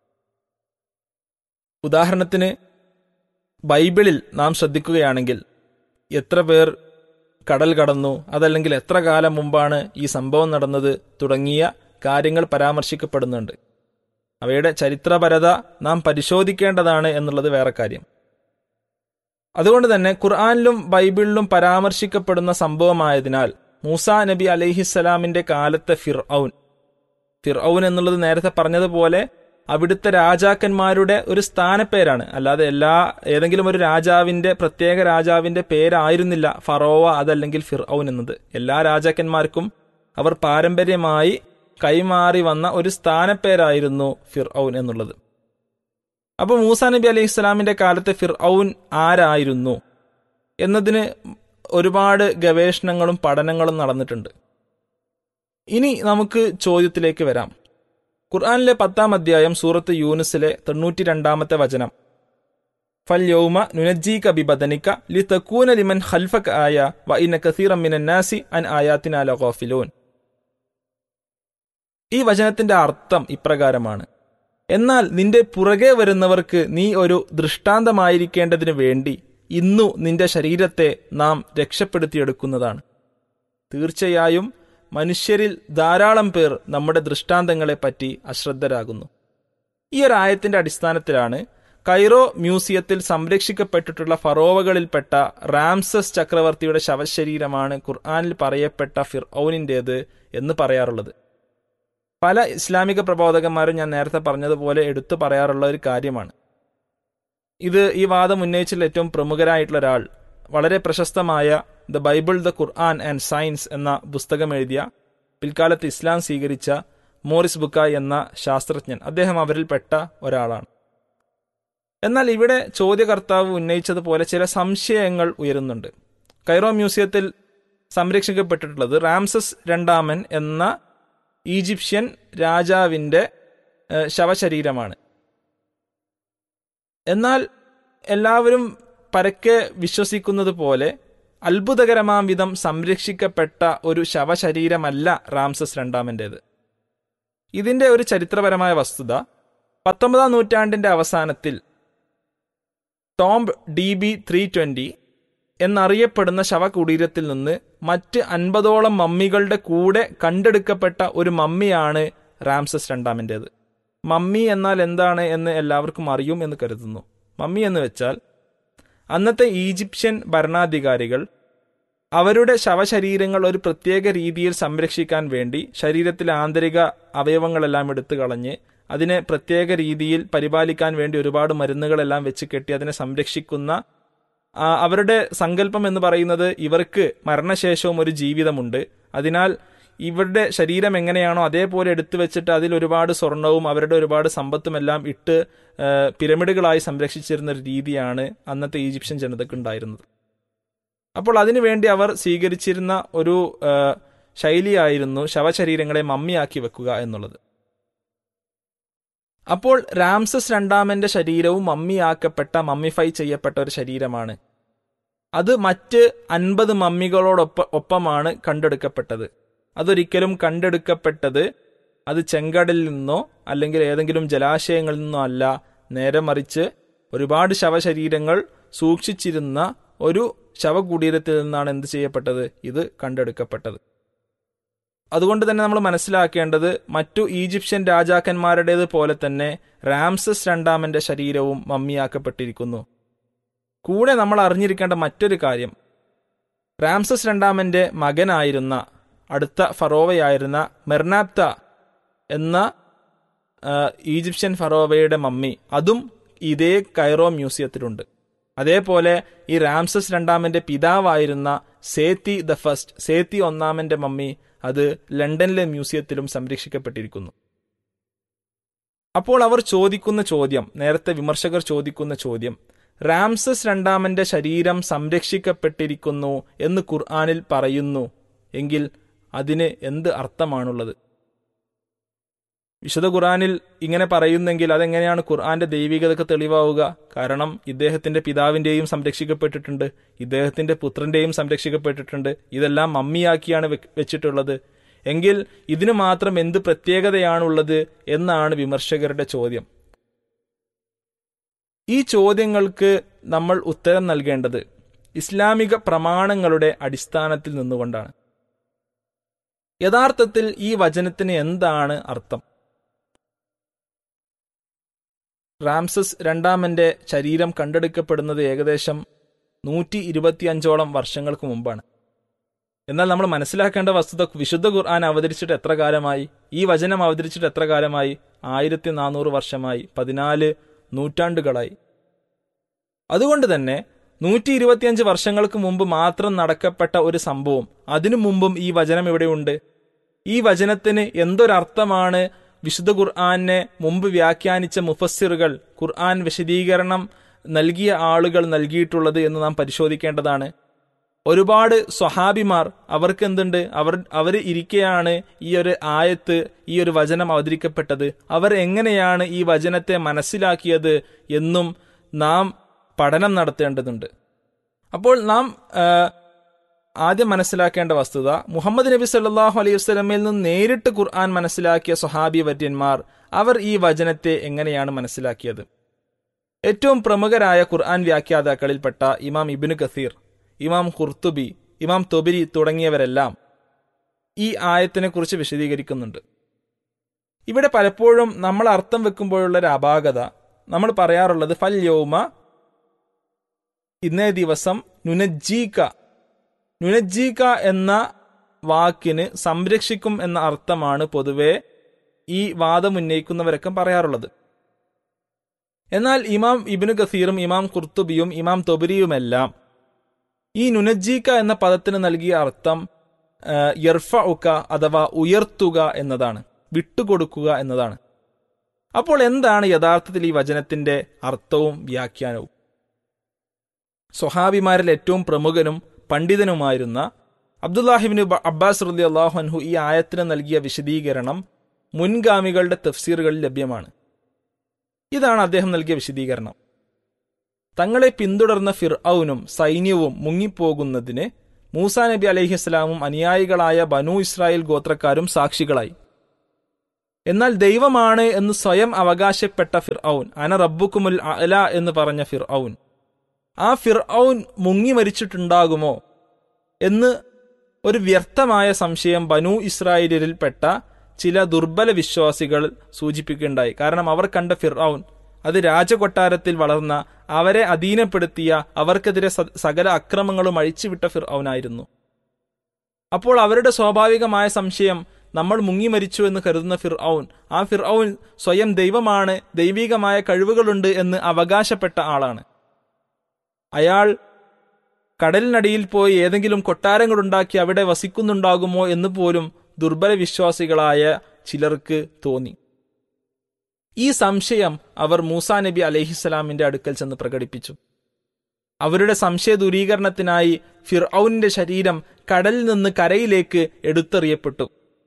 ഉദാഹരണത്തിന് ബൈബിളിൽ നാം ശ്രദ്ധിക്കുകയാണെങ്കിൽ എത്ര പേർ കടൽ കടന്നു അതല്ലെങ്കിൽ എത്ര കാലം മുമ്പാണ് ഈ സംഭവം നടന്നത് തുടങ്ങിയ കാര്യങ്ങൾ പരാമർശിക്കപ്പെടുന്നുണ്ട് അവയുടെ ചരിത്രപരത നാം പരിശോധിക്കേണ്ടതാണ് എന്നുള്ളത് വേറെ കാര്യം അതുകൊണ്ട് തന്നെ ഖുർആാനിലും ബൈബിളിലും പരാമർശിക്കപ്പെടുന്ന സംഭവമായതിനാൽ മൂസാ നബി അലൈഹിസ്സലാമിന്റെ കാലത്തെ ഫിർഔൻ ഫിർഔൻ എന്നുള്ളത് നേരത്തെ പറഞ്ഞതുപോലെ അവിടുത്തെ രാജാക്കന്മാരുടെ ഒരു സ്ഥാനപ്പേരാണ് അല്ലാതെ എല്ലാ ഏതെങ്കിലും ഒരു രാജാവിന്റെ പ്രത്യേക രാജാവിന്റെ പേരായിരുന്നില്ല ഫറോവ അതല്ലെങ്കിൽ ഫിർഔൻ എന്നത് എല്ലാ രാജാക്കന്മാർക്കും അവർ പാരമ്പര്യമായി കൈമാറി വന്ന ഒരു സ്ഥാനപ്പേരായിരുന്നു ഫിർഔൻ എന്നുള്ളത് അപ്പോൾ മൂസാ നബി അലൈഹി ഇസ്ലാമിന്റെ കാലത്ത് ഫിർഔൻ ആരായിരുന്നു എന്നതിന് ഒരുപാട് ഗവേഷണങ്ങളും പഠനങ്ങളും നടന്നിട്ടുണ്ട് ഇനി നമുക്ക് ചോദ്യത്തിലേക്ക് വരാം ഖുർആനിലെ പത്താം അധ്യായം സൂറത്ത് യൂനുസിലെ തൊണ്ണൂറ്റി രണ്ടാമത്തെ വചനം ഫൽ യൗമ നുനജ്ജീക ബിബദനിക ലി തക്കൂന ലിമൻ ഖൽഫക ആയ വ ഇന്ന കസീറം മിനൻ നാസി അൻ ആയാത്തിന ലഗാഫിലൂൻ ഈ വചനത്തിന്റെ അർത്ഥം ഇപ്രകാരമാണ് എന്നാൽ നിന്റെ പുറകെ വരുന്നവർക്ക് നീ ഒരു ദൃഷ്ടാന്തമായിരിക്കേണ്ടതിനു വേണ്ടി ഇന്നു നിന്റെ ശരീരത്തെ നാം രക്ഷപ്പെടുത്തിയെടുക്കുന്നതാണ് തീർച്ചയായും മനുഷ്യരിൽ ധാരാളം പേർ നമ്മുടെ ദൃഷ്ടാന്തങ്ങളെപ്പറ്റി അശ്രദ്ധരാകുന്നു ഈ ഒരു ആയത്തിന്റെ അടിസ്ഥാനത്തിലാണ് കൈറോ മ്യൂസിയത്തിൽ സംരക്ഷിക്കപ്പെട്ടിട്ടുള്ള ഫറോവകളിൽപ്പെട്ട റാംസസ് ചക്രവർത്തിയുടെ ശവശരീരമാണ് ഖുർആാനിൽ പറയപ്പെട്ട ഫിർഔനിൻ്റേത് എന്ന് പറയാറുള്ളത് പല ഇസ്ലാമിക പ്രബോധകന്മാരും ഞാൻ നേരത്തെ പറഞ്ഞതുപോലെ എടുത്തു പറയാറുള്ള ഒരു കാര്യമാണ് ഇത് ഈ വാദം ഉന്നയിച്ചിട്ടുള്ള ഏറ്റവും പ്രമുഖരായിട്ടുള്ള ഒരാൾ വളരെ പ്രശസ്തമായ the Bible the Quran and science എന്ന പുസ്തകം എഴുതിയ പിൽക്കാലത്ത് ഇസ്ലാം സ്വീകരിച്ച മോറിസ് ബുക്കായ് എന്ന ശാസ്ത്രജ്ഞൻ അദ്ദേഹം അവരിൽപ്പെട്ട ഒരാളാണ് എന്നാൽ ഇവിടെ ചോദ്യകർത്താവ് ഉന്നയിച്ചതുപോലെ ചില സംശയങ്ങൾ ഉയരുന്നുണ്ട് കൈറോ മ്യൂസിയത്തിൽ സംരക്ഷിക്കപ്പെട്ടിട്ടുള്ളത് റാംസസ് രണ്ടാമൻ എന്ന ഈജിപ്ഷ്യൻ രാജാവിൻ്റെ ഏഹ്, ശവശരീരമാണ് എന്നാൽ എല്ലാവരും പരക്കെ വിശ്വസിക്കുന്നത് പോലെ അത്ഭുതകരമാം വിധം സംരക്ഷിക്കപ്പെട്ട ഒരു ശവശരീരമല്ല റാംസസ് രണ്ടാമൻ്റേത് ഇതിന്റെ ഒരു ചരിത്രപരമായ വസ്തുത പത്തൊമ്പതാം നൂറ്റാണ്ടിന്റെ അവസാനത്തിൽ tomb D B three twenty എന്നറിയപ്പെടുന്ന ശവകുടീരത്തിൽ നിന്ന് മറ്റ് അൻപതോളം മമ്മികളുടെ കൂടെ കണ്ടെടുക്കപ്പെട്ട ഒരു മമ്മിയാണ് റാംസസ് രണ്ടാമൻ്റേത് മമ്മി എന്നാൽ എന്താണ് എന്ന് എല്ലാവർക്കും അറിയും എന്ന് കരുതുന്നു മമ്മി എന്ന് വെച്ചാൽ അന്നത്തെ ഈജിപ്ഷ്യൻ ഭരണാധികാരികൾ അവരുടെ ശവശരീരങ്ങൾ ഒരു പ്രത്യേക രീതിയിൽ സംരക്ഷിക്കാൻ വേണ്ടി ശരീരത്തിലെ ആന്തരിക അവയവങ്ങളെല്ലാം എടുത്തു കളഞ്ഞ് അതിനെ പ്രത്യേക രീതിയിൽ പരിപാലിക്കാൻ വേണ്ടി ഒരുപാട് മരുന്നുകളെല്ലാം വെച്ച് കെട്ടി അതിനെ സംരക്ഷിക്കുന്ന ആ, അവരുടെ സങ്കല്പം എന്ന് പറയുന്നത് ഇവർക്ക് മരണശേഷവും ഒരു ജീവിതമുണ്ട് അതിനാൽ ഇവരുടെ ശരീരം എങ്ങനെയാണോ അതേപോലെ എടുത്തു വെച്ചിട്ട് അതിൽ ഒരുപാട് സ്വർണവും അവരുടെ ഒരുപാട് സമ്പത്തും എല്ലാം ഇട്ട് ആ, പിരമിഡുകളായി സംരക്ഷിച്ചിരുന്ന ഒരു രീതിയാണ് അന്നത്തെ ഈജിപ്ഷ്യൻ ജനതയ്ക്ക് ഉണ്ടായിരുന്നത് അപ്പോൾ അതിനുവേണ്ടി അവർ സ്വീകരിച്ചിരുന്ന ഒരു ആ, ശൈലിയായിരുന്നു ശവശരീരങ്ങളെ മമ്മിയാക്കി വെക്കുക എന്നുള്ളത് അപ്പോൾ രാംസസ് രണ്ടാമന്റെ ശരീരവും മമ്മിയാക്കപ്പെട്ട മമ്മിഫൈ ചെയ്യപ്പെട്ട ഒരു ശരീരമാണ് അത് മറ്റ് അൻപത് മമ്മികളോടൊപ്പ ഒപ്പമാണ് കണ്ടെടുക്കപ്പെട്ടത് അതൊരിക്കലും കണ്ടെടുക്കപ്പെട്ടത് അത് ചെങ്കടലിൽ നിന്നോ അല്ലെങ്കിൽ ഏതെങ്കിലും ജലാശയങ്ങളിൽ നിന്നോ അല്ല നേരെ മറിച്ച് ഒരുപാട് ശവശരീരങ്ങൾ സൂക്ഷിച്ചിരുന്ന ഒരു ശവകുടീരത്തിൽ നിന്നാണ് എന്ത് ചെയ്യപ്പെട്ടത് ഇത് കണ്ടെടുക്കപ്പെട്ടത് അതുകൊണ്ട് തന്നെ നമ്മൾ മനസ്സിലാക്കേണ്ടത് മറ്റു ഈജിപ്ഷ്യൻ രാജാക്കന്മാരുടേത് പോലെ തന്നെ റാംസസ് രണ്ടാമന്റെ ശരീരവും മമ്മിയാക്കപ്പെട്ടിരിക്കുന്നു കൂടെ നമ്മൾ അറിഞ്ഞിരിക്കേണ്ട മറ്റൊരു കാര്യം റാംസസ് രണ്ടാമന്റെ മകനായിരുന്ന അടുത്ത ഫറോവയായിരുന്ന മെർനാപ്ത എന്ന ആ, ഈജിപ്ഷ്യൻ ഫറോവയുടെ മമ്മി അതും ഇതേ കൈറോ മ്യൂസിയത്തിലുണ്ട് അതേപോലെ ഈ റാംസസ് രണ്ടാമന്റെ പിതാവായിരുന്ന സേത്തി ദ ഫസ്റ്റ് സേത്തി ഒന്നാമന്റെ മമ്മി അത് ലണ്ടനിലെ മ്യൂസിയത്തിലും സംരക്ഷിക്കപ്പെട്ടിരിക്കുന്നു അപ്പോൾ അവർ ചോദിക്കുന്ന ചോദ്യം നേരത്തെ വിമർശകർ ചോദിക്കുന്ന ചോദ്യം റാംസസ് രണ്ടാമന്റെ ശരീരം സംരക്ഷിക്കപ്പെട്ടിരിക്കുന്നു എന്ന് ഖുർആാനിൽ പറയുന്നു എങ്കിൽ അതിന് എന്ത് അർത്ഥമാണുള്ളത് വിശുദ്ധ ഖുർആാനിൽ ഇങ്ങനെ പറയുന്നെങ്കിൽ അതെങ്ങനെയാണ് ഖുർആന്റെ ദൈവികതക്ക് തെളിവാവുക കാരണം ഇദ്ദേഹത്തിന്റെ പിതാവിന്റെയും സംരക്ഷിക്കപ്പെട്ടിട്ടുണ്ട് ഇദ്ദേഹത്തിന്റെ പുത്രന്റെയും സംരക്ഷിക്കപ്പെട്ടിട്ടുണ്ട് ഇതെല്ലാം മമ്മിയാക്കിയാണ് വെ- വെച്ചിട്ടുള്ളത് എങ്കിൽ ഇതിന് മാത്രം എന്ത് പ്രത്യേകതയാണുള്ളത് എന്നാണ് വിമർശകരുടെ ചോദ്യം ഈ ചോദ്യങ്ങൾക്ക് നമ്മൾ ഉത്തരം നൽകേണ്ടത് ഇസ്ലാമിക പ്രമാണങ്ങളുടെ അടിസ്ഥാനത്തിൽ നിന്നുകൊണ്ടാണ് യഥാർത്ഥത്തിൽ ഈ വചനത്തിന് എന്താണ് അർത്ഥം റാംസസ് രണ്ടാമന്റെ ശരീരം കണ്ടെടുക്കപ്പെടുന്നത് ഏകദേശം നൂറ്റി ഇരുപത്തിയഞ്ചോളം വർഷങ്ങൾക്ക് മുമ്പാണ് എന്നാൽ നമ്മൾ മനസ്സിലാക്കേണ്ട വസ്തുത വിശുദ്ധ ഖുർആൻ അവതരിച്ചിട്ട് എത്ര കാലമായി ഈ വചനം അവതരിച്ചിട്ട് എത്ര കാലമായി ആയിരത്തി നാനൂറ് വർഷമായി പതിനാല് നൂറ്റാണ്ടുകളായി അതുകൊണ്ട് തന്നെ നൂറ്റി ഇരുപത്തിയഞ്ച് വർഷങ്ങൾക്ക് മുമ്പ് മാത്രം നടക്കപ്പെട്ട ഒരു സംഭവം അതിനു മുമ്പും ഈ വചനം ഇവിടെയുണ്ട് ഈ വചനത്തിന് എന്തൊരർത്ഥമാണ് വിശുദ്ധ ഖുർആനെ മുമ്പ് വ്യാഖ്യാനിച്ച മുഫസ്സിറുകൾ ഖുർആൻ വിശദീകരണം നൽകിയ ആളുകൾ നൽകിയിട്ടുള്ളത് എന്ന് നാം പരിശോധിക്കേണ്ടതാണ് ഒരുപാട് സ്വഹാബിമാർ അവർക്ക് എന്തുണ്ട് അവർ അവർ ഇരിക്കെയാണ് ഈ ഒരു ആയത്ത് ഈ ഒരു വചനം അവതരിക്കപ്പെട്ടത് അവർ എങ്ങനെയാണ് ഈ വചനത്തെ മനസ്സിലാക്കിയത് എന്നും നാം പഠനം നടത്തേണ്ടതുണ്ട് അപ്പോൾ നാം ആ, ആദ്യം മനസ്സിലാക്കേണ്ട വസ്തുത മുഹമ്മദ് നബി സല്ലാഹു അലൈഹി വസ്ലമയിൽ നിന്ന് നേരിട്ട് ഖുർആൻ മനസ്സിലാക്കിയ സ്വഹാബി വര്യന്മാർ അവർ ഈ വചനത്തെ എങ്ങനെയാണ് മനസ്സിലാക്കിയത് ഏറ്റവും പ്രമുഖരായ ഖുർആൻ വ്യാഖ്യാതാക്കളിൽപ്പെട്ട ഇമാം ഇബിനു കസീർ ഇമാം ഖുർത്തുബി ഇമാം തൊബിരി തുടങ്ങിയവരെല്ലാം ഈ ആയത്തിനെ കുറിച്ച് വിശദീകരിക്കുന്നുണ്ട് ഇവിടെ പലപ്പോഴും നമ്മൾ അർത്ഥം വെക്കുമ്പോഴുള്ള ഒരു അപാകത നമ്മൾ പറയാറുള്ളത് ഫൽ യൗമ ഇന്നേ ദിവസം നുനജീക നുനജീക എന്ന വാക്കിന് സംരക്ഷിക്കും എന്ന അർത്ഥമാണ് പൊതുവെ ഈ വാദം ഉന്നയിക്കുന്നവരൊക്കെ പറയാറുള്ളത് എന്നാൽ ഇമാം ഇബിനു കസീറും ഇമാം കുർത്തുബിയും ഇമാം തൊബരിയുമെല്ലാം ഈ നുനജീക്ക എന്ന പദത്തിന് നൽകിയ അർത്ഥം യർഫ ഉക്ക അഥവാ ഉയർത്തുക എന്നതാണ് വിട്ടുകൊടുക്കുക എന്നതാണ് അപ്പോൾ എന്താണ് യഥാർത്ഥത്തിൽ ഈ വചനത്തിന്റെ അർത്ഥവും വ്യാഖ്യാനവും സ്വഹാബിമാരിൽ ഏറ്റവും പ്രമുഖനും പണ്ഡിതനുമായിരുന്ന അബ്ദുല്ലാഹിബിന് അബ്ബാസ് റലി അള്ളാഹു ഈ ആയത്തിന് നൽകിയ വിശദീകരണം മുൻഗാമികളുടെ തഫ്സീറുകളിൽ ലഭ്യമാണ് ഇതാണ് അദ്ദേഹം നൽകിയ വിശദീകരണം തങ്ങളെ പിന്തുടർന്ന ഫിർഔനും സൈന്യവും മുങ്ങിപ്പോകുന്നതിന് മൂസാ നബി അലഹിസ്ലാമും അനുയായികളായ ബനു ഇസ്രായേൽ ഗോത്രക്കാരും സാക്ഷികളായി എന്നാൽ ദൈവമാണ് എന്ന് സ്വയം അവകാശപ്പെട്ട ഫിർഔൻ അന റബ്ബുക്കുമുൽ അല എന്ന് പറഞ്ഞ ഫിർഔൻ ആ ഫിർഔൻ മുങ്ങി മരിച്ചിട്ടുണ്ടാകുമോ എന്ന് ഒരു വ്യർത്ഥമായ സംശയം ബനു ഇസ്രായേലിൽപ്പെട്ട ചില ദുർബല വിശ്വാസികൾ സൂചിപ്പിക്കുകയുണ്ടായി കാരണം അവർ കണ്ട ഫിർഔൻ അത് രാജകൊട്ടാരത്തിൽ വളർന്ന അവരെ അധീനപ്പെടുത്തിയ അവർക്കെതിരെ സകല അക്രമങ്ങളും അഴിച്ചുവിട്ട ഫിർഔനായിരുന്നു അപ്പോൾ അവരുടെ സ്വാഭാവികമായ സംശയം നമ്മൾ മുങ്ങി മരിച്ചു എന്ന് കരുതുന്ന ഫിർഔൻ ആ ഫിർഔൻ സ്വയം ദൈവമാണ് ദൈവികമായ കഴിവുകളുണ്ട് എന്ന് അവകാശപ്പെട്ട ആളാണ് അയാൾ കടലിനടിയിൽ പോയി ഏതെങ്കിലും കൊട്ടാരങ്ങളുണ്ടാക്കി അവിടെ വസിക്കുന്നുണ്ടാകുമോ എന്ന് പോലും ദുർബല വിശ്വാസികളായ ചിലർക്ക് തോന്നി ഈ സംശയം അവർ മൂസാ നബി അലഹിസ്സലാമിന്റെ അടുക്കൽ ചെന്ന് പ്രകടിപ്പിച്ചു അവരുടെ സംശയ ദൂരീകരണത്തിനായി ഫിർഔനിന്റെ ശരീരം കടലിൽ നിന്ന് കരയിലേക്ക് എടുത്തെറിയപ്പെട്ടു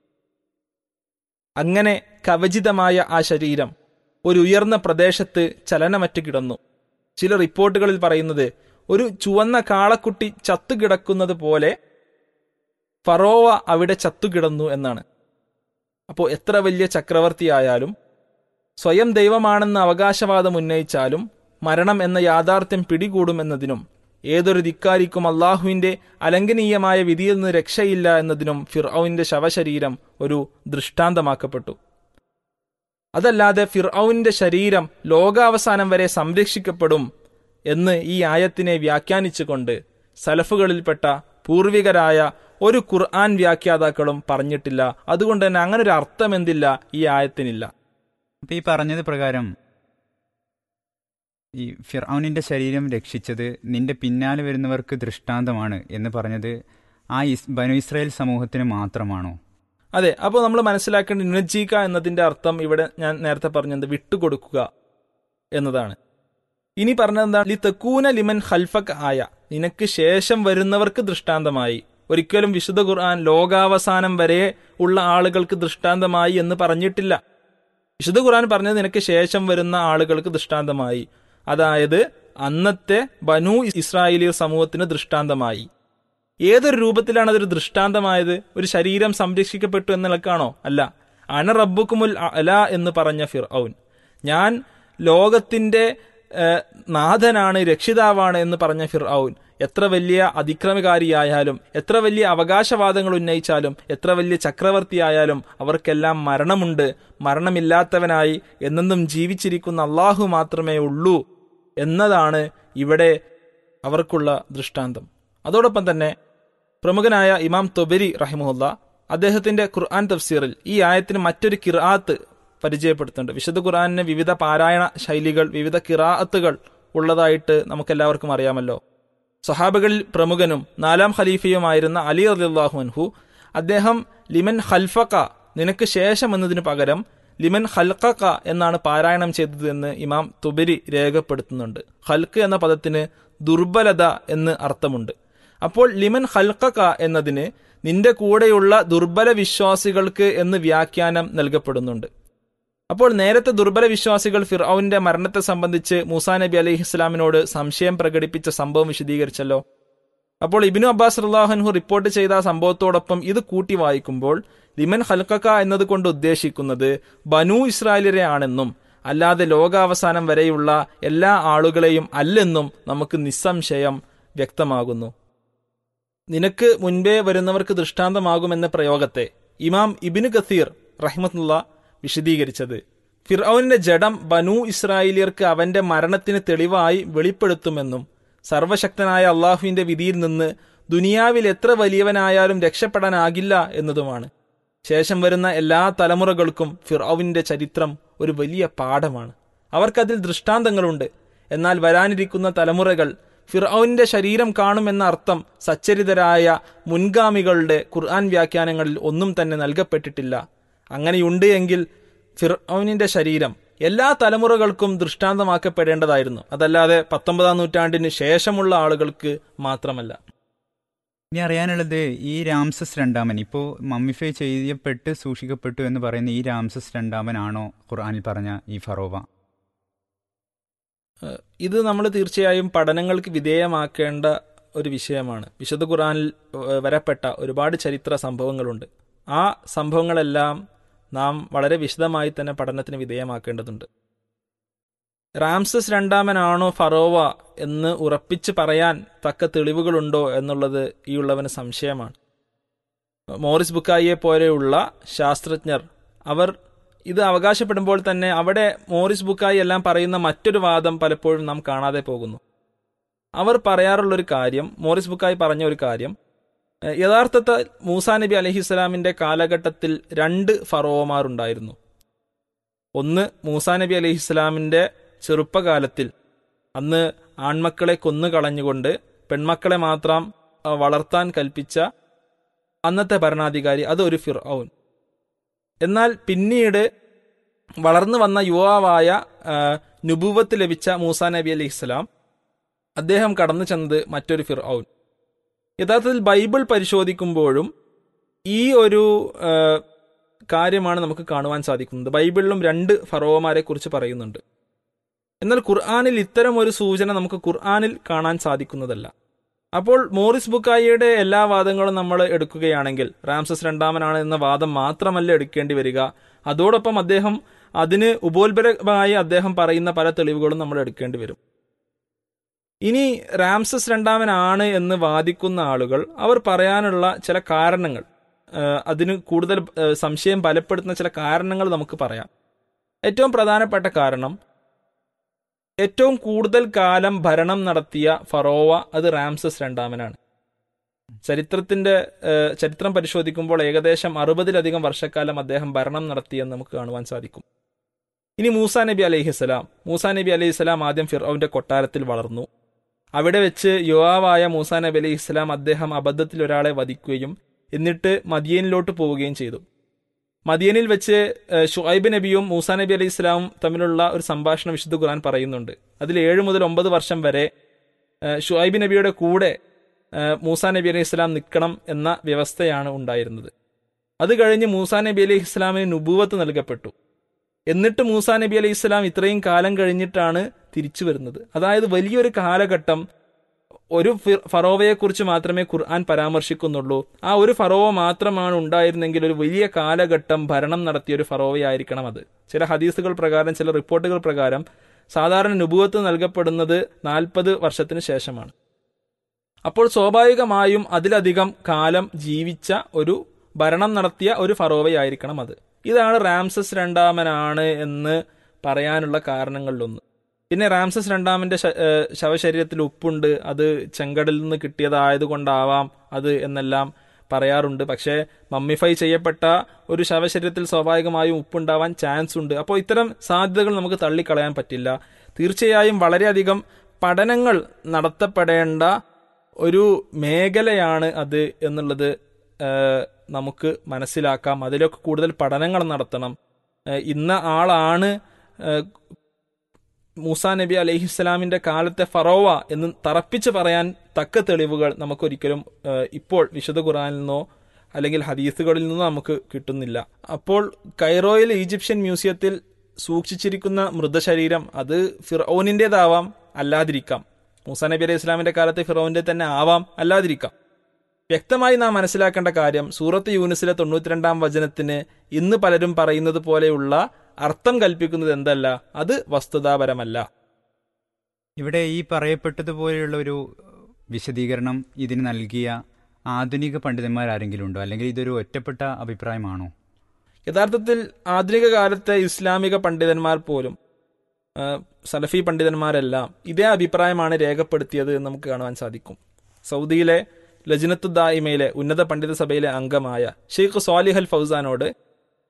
അങ്ങനെ കവചിതമായ ആ ശരീരം ഒരു ഉയർന്ന പ്രദേശത്ത് ചലനമറ്റ് കിടന്നു ചില റിപ്പോർട്ടുകളിൽ പറയുന്നത് ഒരു ചുവന്ന കാളക്കുട്ടി ചത്തുകിടക്കുന്നത് പോലെ ഫറോവ അവിടെ ചത്തുകിടന്നു എന്നാണ് അപ്പോൾ എത്ര വലിയ ചക്രവർത്തിയായാലും സ്വയം ദൈവമാണെന്ന് അവകാശവാദം ഉന്നയിച്ചാലും മരണം എന്ന യാഥാർത്ഥ്യം പിടികൂടുമെന്നതിനും ഏതൊരു ധിക്കാരിക്കും അള്ളാഹുവിന്റെ അലംഘനീയമായ വിധിയിൽ നിന്ന് രക്ഷയില്ല എന്നതിനും ഫിർഔവിന്റെ ശവശരീരം ഒരു ദൃഷ്ടാന്തമാക്കപ്പെട്ടു അതല്ലാതെ ഫിർഔവിന്റെ ശരീരം ലോകാവസാനം വരെ സംരക്ഷിക്കപ്പെടും എന്ന് ഈ ആയത്തിനെ വ്യാഖ്യാനിച്ചുകൊണ്ട് സലഫുകളിൽപ്പെട്ട പൂർവികരായ ഒരു ഖുർആൻ വ്യാഖ്യാതാക്കളും പറഞ്ഞിട്ടില്ല അതുകൊണ്ട് തന്നെ അങ്ങനെ ഒരു അർത്ഥം എന്തില്ല ഈ ആയത്തിനില്ല അപ്പൊ ഈ പറഞ്ഞത് പ്രകാരം ഈ ഫിർഔനിന്റെ ശരീരം രക്ഷിച്ചത് നിന്റെ പിന്നാലെ വരുന്നവർക്ക് ദൃഷ്ടാന്തമാണ് എന്ന് പറഞ്ഞത് ആ ഇസ് ബനു ഇസ്രായേൽ സമൂഹത്തിന് മാത്രമാണോ അതെ അപ്പോൾ നമ്മൾ മനസ്സിലാക്കേണ്ട നുനജീക എന്നതിന്റെ അർത്ഥം ഇവിടെ ഞാൻ നേരത്തെ പറഞ്ഞത് വിട്ടുകൊടുക്കുക എന്നതാണ് ഇനി പറഞ്ഞത് എന്താണ് ലി തെക്കൂന ലിമൻ ഖൽഫക് ആയ നിനക്ക് ശേഷം വരുന്നവർക്ക് ദൃഷ്ടാന്തമായി ഒരിക്കലും വിശുദ്ധ ഖുർആൻ ലോകാവസാനം വരെ ഉള്ള ആളുകൾക്ക് ദൃഷ്ടാന്തമായി എന്ന് പറഞ്ഞിട്ടില്ല വിശുദ്ധ ഖുർആൻ പറഞ്ഞത് നിനക്ക് ശേഷം വരുന്ന ആളുകൾക്ക് ദൃഷ്ടാന്തമായി അതായത് അന്നത്തെ ബനു ഇസ്രായേലിയർ സമൂഹത്തിന് ദൃഷ്ടാന്തമായി ഏതൊരു രൂപത്തിലാണ് അതൊരു ദൃഷ്ടാന്തമായത് ഒരു ശരീരം സംരക്ഷിക്കപ്പെട്ടു എന്നുള്ളക്കാണോ അല്ല അന റബ്ബുക്കുമുൽ അല എന്ന് പറഞ്ഞ ഫിർഔൻ ഞാൻ ലോകത്തിന്റെ നാഥനാണ് രക്ഷിതാവാണ് എന്ന് പറഞ്ഞ ഫിർഔൻ എത്ര വലിയ അതിക്രമകാരിയായാലും എത്ര വലിയ അവകാശവാദങ്ങൾ ഉന്നയിച്ചാലും എത്ര വലിയ ചക്രവർത്തിയായാലും അവർക്കെല്ലാം മരണമുണ്ട് മരണമില്ലാത്തവനായി എന്നെന്നും ജീവിച്ചിരിക്കുന്ന അള്ളാഹു മാത്രമേ ഉള്ളൂ എന്നതാണ് ഇവിടെ അവർക്കുള്ള ദൃഷ്ടാന്തം അതോടൊപ്പം തന്നെ പ്രമുഖനായ ഇമാം തൊബരി റഹിമുല്ല അദ്ദേഹത്തിന്റെ ഖുർആൻ തഫ്സീറിൽ ഈ ആയത്തിന് മറ്റൊരു കിറാത്ത് പരിചയപ്പെടുത്തുന്നുണ്ട് വിശുദ്ധ ഖുർആാനിന് വിവിധ പാരായണ ശൈലികൾ വിവിധ കിറാഅത്തുകൾ ഉള്ളതായിട്ട് നമുക്കെല്ലാവർക്കും അറിയാമല്ലോ സഹാബകളിൽ പ്രമുഖനും നാലാം ഖലീഫയുമായിരുന്ന അലി അലിള്ളാഹു അൻഹു അദ്ദേഹം ലിമൻ ഖൽഫക്ക നിനക്ക് ശേഷം എന്നതിനു പകരം ലിമൻ ഹൽക്കക്ക എന്നാണ് പാരായണം ചെയ്തത് എന്ന് ഇമാം തുബരി രേഖപ്പെടുത്തുന്നുണ്ട് ഹൽക്ക് എന്ന പദത്തിന് ദുർബലത എന്ന് അർത്ഥമുണ്ട് അപ്പോൾ ലിമൻ ഹൽക്കക്ക എന്നതിന് നിന്റെ കൂടെയുള്ള ദുർബല വിശ്വാസികൾക്ക് എന്ന് വ്യാഖ്യാനം നൽകപ്പെടുന്നുണ്ട് അപ്പോൾ നേരത്തെ ദുർബല വിശ്വാസികൾ ഫിർഔന്റെ മരണത്തെ സംബന്ധിച്ച് മൂസാ നബി അലൈഹി ഇസ്ലാമിനോട് സംശയം പ്രകടിപ്പിച്ച സംഭവം വിശദീകരിച്ചല്ലോ അപ്പോൾ ഇബിനു അബ്ബാസ് അള്ളാഹൻഹു റിപ്പോർട്ട് ചെയ്ത ആ സംഭവത്തോടൊപ്പം ഇത് കൂട്ടി വായിക്കുമ്പോൾ ലിമൻ ഹൽക്കക്ക എന്നതുകൊണ്ട് ഉദ്ദേശിക്കുന്നത് ബനു ഇസ്രായേലരെ ആണെന്നും അല്ലാതെ ലോകാവസാനം വരെയുള്ള എല്ലാ ആളുകളെയും അല്ലെന്നും നമുക്ക് നിസ്സംശയം വ്യക്തമാകുന്നു നിനക്ക് മുൻപേ വരുന്നവർക്ക് ദൃഷ്ടാന്തമാകുമെന്ന പ്രയോഗത്തെ ഇമാം ഇബിന് കസീർ റഹ്മത്തുള്ള വിശദീകരിച്ചത് ഫിർഔനിന്റെ ജഡം ബനു ഇസ്രായേലിയർക്ക് അവന്റെ മരണത്തിന് തെളിവായി വെളിപ്പെടുത്തുമെന്നും സർവശക്തനായ അള്ളാഹുവിന്റെ വിധിയിൽ നിന്ന് ദുനിയാവിൽ എത്ര വലിയവനായാലും രക്ഷപ്പെടാനാകില്ല എന്നതുമാണ് ശേഷം വരുന്ന എല്ലാ തലമുറകൾക്കും ഫിർഔവിന്റെ ചരിത്രം ഒരു വലിയ പാഠമാണ് അവർക്കതിൽ ദൃഷ്ടാന്തങ്ങളുണ്ട് എന്നാൽ വരാനിരിക്കുന്ന തലമുറകൾ ഫിർഔനിന്റെ ശരീരം കാണുമെന്ന അർത്ഥം സച്ചരിതരായ മുൻഗാമികളുടെ ഖുർആൻ വ്യാഖ്യാനങ്ങളിൽ ഒന്നും തന്നെ നൽകപ്പെട്ടിട്ടില്ല അങ്ങനെയുണ്ട് എങ്കിൽ ഫിർഔനിന്റെ ശരീരം എല്ലാ തലമുറകൾക്കും ദൃഷ്ടാന്തമാക്കപ്പെടേണ്ടതായിരുന്നു അതല്ലാതെ പത്തൊമ്പതാം നൂറ്റാണ്ടിന് ശേഷമുള്ള ആളുകൾക്ക് മാത്രമല്ല ഇനി അറിയാനുള്ളത് ഈ രാംസസ് രണ്ടാമൻ ഇപ്പോൾ മമ്മിഫൈ ചെയ്യപ്പെട്ട് സൂക്ഷിക്കപ്പെട്ടു എന്ന് പറയുന്ന ഈ രാംസസ് രണ്ടാമനാണോ ഖുർആനിൽ പറഞ്ഞ ഈ ഫറോവ ഏഹ് ഇത് നമ്മൾ തീർച്ചയായും പഠനങ്ങൾക്ക് വിധേയമാക്കേണ്ട ഒരു വിഷയമാണ് വിശുദ്ധ ഖുറാനിൽ ഏഹ് വരപ്പെട്ട ഒരുപാട് ചരിത്ര സംഭവങ്ങളുണ്ട് ആ സംഭവങ്ങളെല്ലാം നാം വളരെ വിശദമായി തന്നെ പഠനത്തിന് വിധേയമാക്കേണ്ടതുണ്ട് റാംസസ് രണ്ടാമനാണോ ഫറോവ എന്ന് ഉറപ്പിച്ച് പറയാൻ തക്ക തെളിവുകളുണ്ടോ എന്നുള്ളത് ഈ ഉള്ളവന് സംശയമാണ് മോറിസ് ബുക്കായിയെ പോലെയുള്ള ശാസ്ത്രജ്ഞർ അവർ ഇത് അവകാശപ്പെടുമ്പോൾ തന്നെ അവിടെ മോറിസ് ബുക്കായി എല്ലാം പറയുന്ന മറ്റൊരു വാദം പലപ്പോഴും നാം കാണാതെ പോകുന്നു അവർ പറയാറുള്ളൊരു കാര്യം മോറിസ് ബുക്കായി പറഞ്ഞ ഒരു കാര്യം ഏഹ് യഥാർത്ഥത്തിൽ മൂസാ നബി അലഹിസ്സലാമിന്റെ കാലഘട്ടത്തിൽ രണ്ട് ഫറോവമാരുണ്ടായിരുന്നു ഒന്ന് മൂസാ നബി അലഹിസ്സലാമിന്റെ ചെറുപ്പകാലത്തിൽ അന്ന് ആൺമക്കളെ കൊന്നുകളഞ്ഞുകൊണ്ട് പെൺമക്കളെ മാത്രം ആ, വളർത്താൻ കൽപ്പിച്ച അന്നത്തെ ഭരണാധികാരി അത് ഒരു ഫിർഔൻ എന്നാൽ പിന്നീട് വളർന്നു വന്ന യുവാവായ ആ, നുബുവത്ത് ലഭിച്ച മൂസാ നബി അലൈഹി ഇസ്ലാം അദ്ദേഹം കടന്നു ചെന്നത് മറ്റൊരു ഫിർഔൻ യഥാർത്ഥത്തിൽ ബൈബിൾ പരിശോധിക്കുമ്പോഴും ഈ ഒരു ആ, കാര്യമാണ് നമുക്ക് കാണുവാൻ സാധിക്കുന്നത് ബൈബിളിലും രണ്ട് ഫറോവമാരെ കുറിച്ച് പറയുന്നുണ്ട് എന്നാൽ ഖുർആാനിൽ ഇത്തരം ഒരു സൂചന നമുക്ക് ഖുർആാനിൽ കാണാൻ സാധിക്കുന്നതല്ല അപ്പോൾ മോറിസ് ബുക്കായിയുടെ എല്ലാ വാദങ്ങളും നമ്മൾ എടുക്കുകയാണെങ്കിൽ റാംസസ് രണ്ടാമനാണ് എന്ന വാദം മാത്രമല്ല എടുക്കേണ്ടി വരിക അതോടൊപ്പം അദ്ദേഹം അതിന് ഉപോത്ബലമായി അദ്ദേഹം പറയുന്ന പല തെളിവുകളും നമ്മൾ എടുക്കേണ്ടി വരും ഇനി റാംസസ് രണ്ടാമനാണ് എന്ന് വാദിക്കുന്ന ആളുകൾ അവർ പറയാനുള്ള ചില കാരണങ്ങൾ ആ, അതിന് കൂടുതൽ ആ, സംശയം ബലപ്പെടുത്തുന്ന ചില കാരണങ്ങൾ നമുക്ക് പറയാം ഏറ്റവും പ്രധാനപ്പെട്ട കാരണം ഏറ്റവും കൂടുതൽ കാലം ഭരണം നടത്തിയ ഫറോവ അത് റാംസസ് രണ്ടാമനാണ് ചരിത്രത്തിന്റെ ഏഹ്, ചരിത്രം പരിശോധിക്കുമ്പോൾ ഏകദേശം അറുപതിലധികം വർഷക്കാലം അദ്ദേഹം ഭരണം നടത്തിയെന്ന് നമുക്ക് കാണുവാൻ സാധിക്കും ഇനി മൂസാ നബി അലൈഹിസ്സലാം മൂസാ നബി അലൈഹിസ്സലാം ആദ്യം ഫിറോവിന്റെ കൊട്ടാരത്തിൽ വളർന്നു അവിടെ വെച്ച് യുവാവായ മൂസാ നബി അലൈഹി ഇസ്ലാം അദ്ദേഹം അബദ്ധത്തിൽ ഒരാളെ വധിക്കുകയും എന്നിട്ട് മദിയനിലോട്ട് പോവുകയും ചെയ്തു മദിയനിൽ വെച്ച് ഏഹ്, ഷുഐബ് നബിയും മൂസാ നബി അലൈഹി ഇസ്ലാമും തമ്മിലുള്ള ഒരു സംഭാഷണം വിശുദ്ധ ഖുർആൻ പറയുന്നുണ്ട് അതിൽ ഏഴ് മുതൽ ഒമ്പത് വർഷം വരെ ഏഹ്, ഷുഐബ് നബിയുടെ കൂടെ ഏഹ്, മൂസാ നബി അലൈഹി ഇസ്ലാം നിൽക്കണം എന്ന വ്യവസ്ഥയാണ് ഉണ്ടായിരുന്നത് അത് കഴിഞ്ഞ് മൂസാ നബി അലൈഹി ഇസ്ലാമിന് നുബൂവത്ത് നൽകപ്പെട്ടു എന്നിട്ട് മൂസാ നബി അലൈഹി ഇസ്ലാം ഇത്രയും കാലം കഴിഞ്ഞിട്ടാണ് തിരിച്ചു വരുന്നത് അതായത് വലിയൊരു കാലഘട്ടം ഒരു ഫി- ഫറോവയെക്കുറിച്ച് മാത്രമേ ഖുർആൻ പരാമർശിക്കുന്നുള്ളൂ ആ ഒരു ഫറോവ മാത്രമാണ് ഉണ്ടായിരുന്നെങ്കിൽ ഒരു വലിയ കാലഘട്ടം ഭരണം നടത്തിയ ഒരു ഫറോവയായിരിക്കണം അത് ചില ഹദീസുകൾ പ്രകാരം ചില റിപ്പോർട്ടുകൾ പ്രകാരം സാധാരണ നുബുവത്ത് നൽകപ്പെടുന്നത് നാൽപ്പത് വർഷത്തിന് ശേഷമാണ് അപ്പോൾ സ്വാഭാവികമായും അതിലധികം കാലം ജീവിച്ച ഒരു ഭരണം നടത്തിയ ഒരു ഫറോവയായിരിക്കണം അത് ഇതാണ് റാംസസ് രണ്ടാമനാണ് എന്ന് പറയാനുള്ള കാരണങ്ങളിലൊന്ന് പിന്നെ റാംസസ് രണ്ടാമന്റെ ശ- ഏഹ് ശവശരീരത്തിൽ ഉപ്പുണ്ട് അത് ചെങ്കടലിൽ നിന്ന് കിട്ടിയതായതുകൊണ്ടാവാം അത് എന്നെല്ലാം പറയാറുണ്ട് പക്ഷേ മമ്മിഫൈ ചെയ്യപ്പെട്ട ഒരു ശവശരീരത്തിൽ സ്വാഭാവികമായും ഉപ്പുണ്ടാവാൻ ചാൻസ് ഉണ്ട് അപ്പോൾ ഇത്തരം സാധ്യതകൾ നമുക്ക് തള്ളിക്കളയാൻ പറ്റില്ല തീർച്ചയായും വളരെയധികം പഠനങ്ങൾ നടത്തപ്പെടേണ്ട ഒരു മേഖലയാണ് അത് എന്നുള്ളത് ഏഹ്, നമുക്ക് മനസ്സിലാക്കാം അതിലൊക്കെ കൂടുതൽ പഠനങ്ങൾ നടത്തണം ഏഹ്, ഇന്ന ആളാണ് ഏഹ്, മൂസാ നബി അലൈഹിസ്സലാമിന്റെ കാലത്തെ ഫറോവ എന്ന് തറപ്പിച്ച് പറയാൻ തക്ക തെളിവുകൾ നമുക്കൊരിക്കലും ഏഹ്, ഇപ്പോൾ വിശുദ്ധ ഖുറാനിൽ നിന്നോ അല്ലെങ്കിൽ ഹദീസുകളിൽ നിന്നോ നമുക്ക് കിട്ടുന്നില്ല അപ്പോൾ കൈറോയിൽ ഈജിപ്ഷ്യൻ മ്യൂസിയത്തിൽ സൂക്ഷിച്ചിരിക്കുന്ന മൃതശരീരം അത് ഫിറോനിൻ്റെതാവാം അല്ലാതിരിക്കാം മൂസാ നബി അലൈഹി ഇസ്ലാമിന്റെ കാലത്ത് ഫിറോന്റെ തന്നെ ആവാം അല്ലാതിരിക്കാം വ്യക്തമായി നാം മനസ്സിലാക്കേണ്ട കാര്യം സൂറത്ത് യൂനിസിലെ തൊണ്ണൂറ്റിരണ്ടാം വചനത്തിന് ഇന്ന് പലരും പറയുന്നത് പോലെയുള്ള അർത്ഥം കൽപ്പിക്കുന്നത് എന്തല്ല അത് വസ്തുതാപരമല്ല ഇവിടെ ഈ പറയപ്പെട്ടതുപോലെയുള്ള ഒരു വിശദീകരണം ഇതിന് നൽകിയ ആധുനിക പണ്ഡിതന്മാരാരെങ്കിലും ഉണ്ടോ അല്ലെങ്കിൽ ഇതൊരു ഒറ്റപ്പെട്ട അഭിപ്രായമാണോ യഥാർത്ഥത്തിൽ ആധുനിക കാലത്തെ ഇസ്ലാമിക പണ്ഡിതന്മാർ പോലും ആ, സലഫി പണ്ഡിതന്മാരെല്ലാം ഇതേ അഭിപ്രായമാണ് രേഖപ്പെടുത്തിയത് എന്ന് നമുക്ക് കാണുവാൻ സാധിക്കും സൗദിയിലെ ലജ്നത്തുദ്ദായിമയിലെ ഉന്നത പണ്ഡിത സഭയിലെ അംഗമായ ഷെയ്ഖ് സ്വാലിഹ് അൽ ഫൗസാനോട്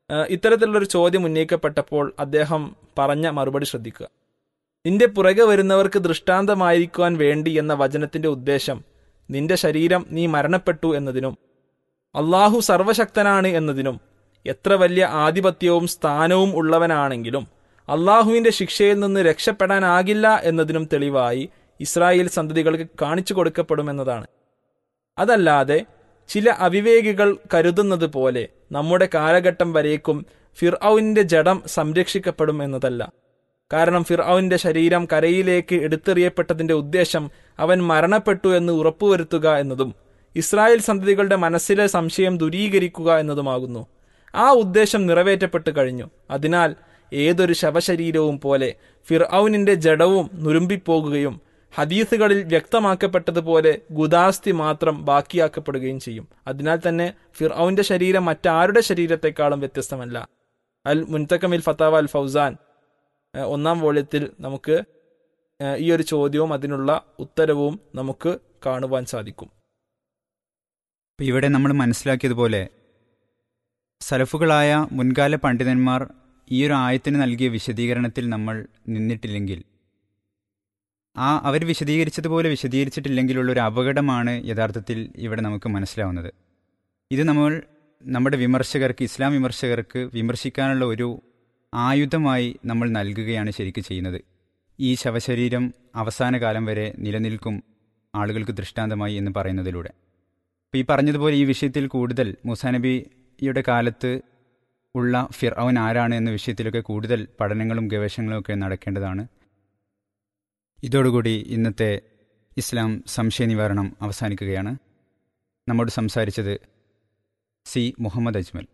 ഏഹ് ഇത്തരത്തിലുള്ളൊരു ചോദ്യം ഉന്നയിക്കപ്പെട്ടപ്പോൾ അദ്ദേഹം പറഞ്ഞ മറുപടി ശ്രദ്ധിക്കുക നിന്റെ പുറകെ വരുന്നവർക്ക് ദൃഷ്ടാന്തമായിരിക്കുവാൻ വേണ്ടി എന്ന വചനത്തിന്റെ ഉദ്ദേശം നിന്റെ ശരീരം നീ മരണപ്പെട്ടു എന്നതിനും അള്ളാഹു സർവശക്തനാണ് എന്നതിനും എത്ര വലിയ ആധിപത്യവും സ്ഥാനവും ഉള്ളവനാണെങ്കിലും അള്ളാഹുവിന്റെ ശിക്ഷയിൽ നിന്ന് രക്ഷപ്പെടാനാകില്ല എന്നതിനും തെളിവായി ഇസ്രായേൽ സന്തതികൾക്ക് കാണിച്ചു കൊടുക്കപ്പെടുമെന്നതാണ് അതല്ലാതെ ചില അവിവേകികൾ കരുതുന്നത് പോലെ നമ്മുടെ കാലഘട്ടം വരേക്കും ഫിർഔവിന്റെ ജഡം സംരക്ഷിക്കപ്പെടും എന്നതല്ല കാരണം ഫിർഔവിന്റെ ശരീരം കരയിലേക്ക് എടുത്തെറിയപ്പെട്ടതിന്റെ ഉദ്ദേശം അവൻ മരണപ്പെട്ടു എന്ന് ഉറപ്പുവരുത്തുക എന്നതും ഇസ്രായേൽ സന്തതികളുടെ മനസ്സിലെ സംശയം ദൂരീകരിക്കുക എന്നതുമാകുന്നു ആ ഉദ്ദേശം നിറവേറ്റപ്പെട്ടു കഴിഞ്ഞു അതിനാൽ ഏതൊരു ശവശരീരവും പോലെ ഫിർഔനിന്റെ ജഡവും നുരുമ്പിപ്പോകുകയും ഹദീസുകളിൽ വ്യക്തമാക്കപ്പെട്ടതുപോലെ ഗുദാസ്തി മാത്രം ബാക്കിയാക്കപ്പെടുകയും ചെയ്യും അതിനാൽ തന്നെ ഫിർഔന്റെ ശരീരം മറ്റാരുടെ ശരീരത്തെക്കാളും വ്യത്യസ്തമല്ല അൽ മുൻതക്കമിൽ ഫത്താവ അൽ ഫൗസാൻ ഏഹ് ഒന്നാം വോള്യത്തിൽ നമുക്ക് ഏഹ് ഈ ഒരു ചോദ്യവും അതിനുള്ള ഉത്തരവും നമുക്ക് കാണുവാൻ സാധിക്കും ഇപ്പം ഇവിടെ നമ്മൾ മനസ്സിലാക്കിയതുപോലെ സലഫുകളായ മുൻകാല പണ്ഡിതന്മാർ ഈ ഒരു ആയത്തിന് നൽകിയ വിശദീകരണത്തിൽ നമ്മൾ നിന്നിട്ടില്ലെങ്കിൽ ആ അവർ വിശദീകരിച്ചതുപോലെ വിശദീകരിച്ചിട്ടില്ലെങ്കിലുള്ള ഒരു അപകടമാണ് യഥാർത്ഥത്തിൽ ഇവിടെ നമുക്ക് മനസ്സിലാവുന്നത് ഇത് നമ്മൾ നമ്മുടെ വിമർശകർക്ക് ഇസ്ലാം വിമർശകർക്ക് വിമർശിക്കാനുള്ള ഒരു ആയുധമായി നമ്മൾ നൽകുകയാണ് ശരിക്കും ചെയ്യുന്നത് ഈ ശവശരീരം അവസാന കാലം വരെ നിലനിൽക്കും ആളുകൾക്ക് ദൃഷ്ടാന്തമായി എന്ന് പറയുന്നതിലൂടെ അപ്പോൾ ഈ പറഞ്ഞതുപോലെ ഈ വിഷയത്തിൽ കൂടുതൽ മൂസാനബിയുടെ കാലത്ത് ഉള്ള ഫിർ അവൻ ആരാണ് എന്ന വിഷയത്തിലൊക്കെ കൂടുതൽ പഠനങ്ങളും ഗവേഷണങ്ങളും ഒക്കെ നടക്കേണ്ടതാണ് ഇതോടുകൂടി ഇന്നത്തെ ഇസ്ലാം സംശയ നിവാരണം അവസാനിക്കുകയാണ് നമ്മോട് സംസാരിച്ചത് C Muhammad Ajmal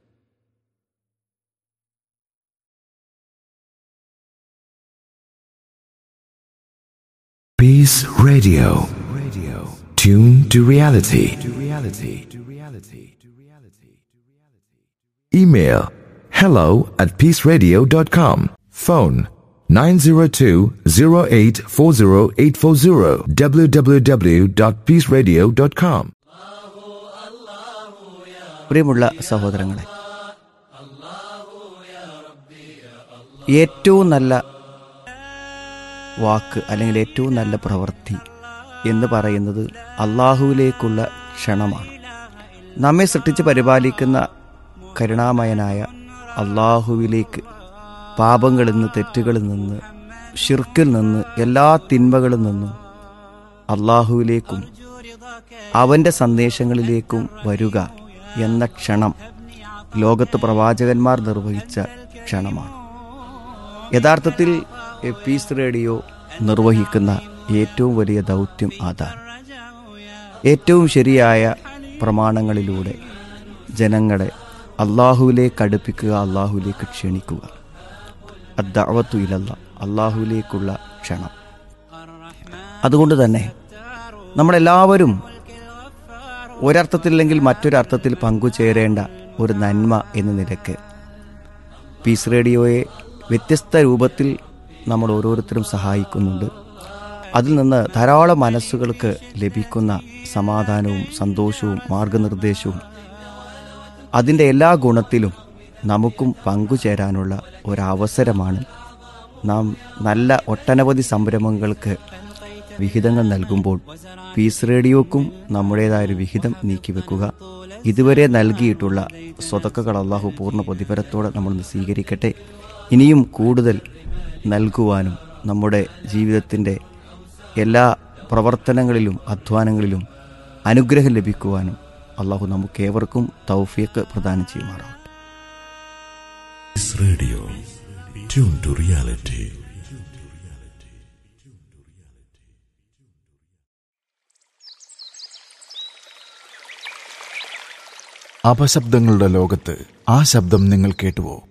Peace Radio. Radio. Tune to reality. To reality. To reality. To reality. Email hello at peaceradio.com. Phone 902-0840840 www.peaceradio.com. പ്രിയമുള്ള സഹോദരങ്ങളെ ഏറ്റവും നല്ല വാക്ക് അല്ലെങ്കിൽ ഏറ്റവും നല്ല പ്രവൃത്തി എന്ന് പറയുന്നത് അള്ളാഹുവിലേക്കുള്ള ക്ഷണമാണ് നമ്മെ സൃഷ്ടിച്ച് പരിപാലിക്കുന്ന കരുണാമയനായ അള്ളാഹുവിലേക്ക് പാപങ്ങളിൽ നിന്ന് തെറ്റുകളിൽ നിന്ന് ഷിർക്കിൽ നിന്ന് എല്ലാ തിന്മകളിൽ നിന്നും അള്ളാഹുവിലേക്കും അവൻ്റെ സന്ദേശങ്ങളിലേക്കും വരിക എന്ന ക്ഷണം ലോകത്ത് പ്രവാചകന്മാർ നിർവഹിച്ച ക്ഷണമാണ് യഥാർത്ഥത്തിൽ എ പീസ് റേഡിയോ നിർവഹിക്കുന്ന ഏറ്റവും വലിയ ദൗത്യം അതാണ് ഏറ്റവും ശരിയായ പ്രമാണങ്ങളിലൂടെ ജനങ്ങളെ അള്ളാഹുവിലേക്ക് അടുപ്പിക്കുക അള്ളാഹുവിലേക്ക് ക്ഷണിക്കുക അദ്ദാവത്തു ഇലല്ല അള്ളാഹുവിലേക്കുള്ള ക്ഷണം അതുകൊണ്ട് തന്നെ നമ്മളെല്ലാവരും ഒരർത്ഥത്തില്ലെങ്കിൽ മറ്റൊരർത്ഥത്തിൽ പങ്കുചേരേണ്ട ഒരു നന്മ എന്ന നിലക്ക് പീസ് റേഡിയോയെ വ്യത്യസ്ത രൂപത്തിൽ നമ്മൾ ഓരോരുത്തരും സഹായിക്കുന്നുണ്ട് അതിൽ നിന്ന് ധാരാളം മനസ്സുകൾക്ക് ലഭിക്കുന്ന സമാധാനവും സന്തോഷവും മാർഗനിർദ്ദേശവും അതിൻ്റെ എല്ലാ ഗുണത്തിലും നമുക്കും പങ്കുചേരാനുള്ള ഒരവസരമാണ് നാം നല്ല ഒട്ടനവധി സംരംഭങ്ങൾക്ക് വിഹിതങ്ങൾ നൽകുമ്പോൾ പീസ് റേഡിയോക്കും നമ്മുടേതായൊരു വിഹിതം നീക്കിവെക്കുക ഇതുവരെ നൽകിയിട്ടുള്ള സ്വതക്കകൾ അള്ളാഹു പൂർണ്ണ പ്രതിഫലത്തോടെ നമ്മൾ സ്വീകരിക്കട്ടെ ഇനിയും കൂടുതൽ നൽകുവാനും നമ്മുടെ ജീവിതത്തിൻ്റെ എല്ലാ പ്രവർത്തനങ്ങളിലും അധ്വാനങ്ങളിലും അനുഗ്രഹം ലഭിക്കുവാനും അള്ളാഹു നമുക്കേവർക്കും തൗഫിയക്ക് പ്രദാനം ചെയ്യുമാറാവട്ടെ Peace Radio. Tune to reality. അപശബ്ദങ്ങളുടെ ലോകത്ത് ആ ശബ്ദം നിങ്ങൾ കേട്ടുവോ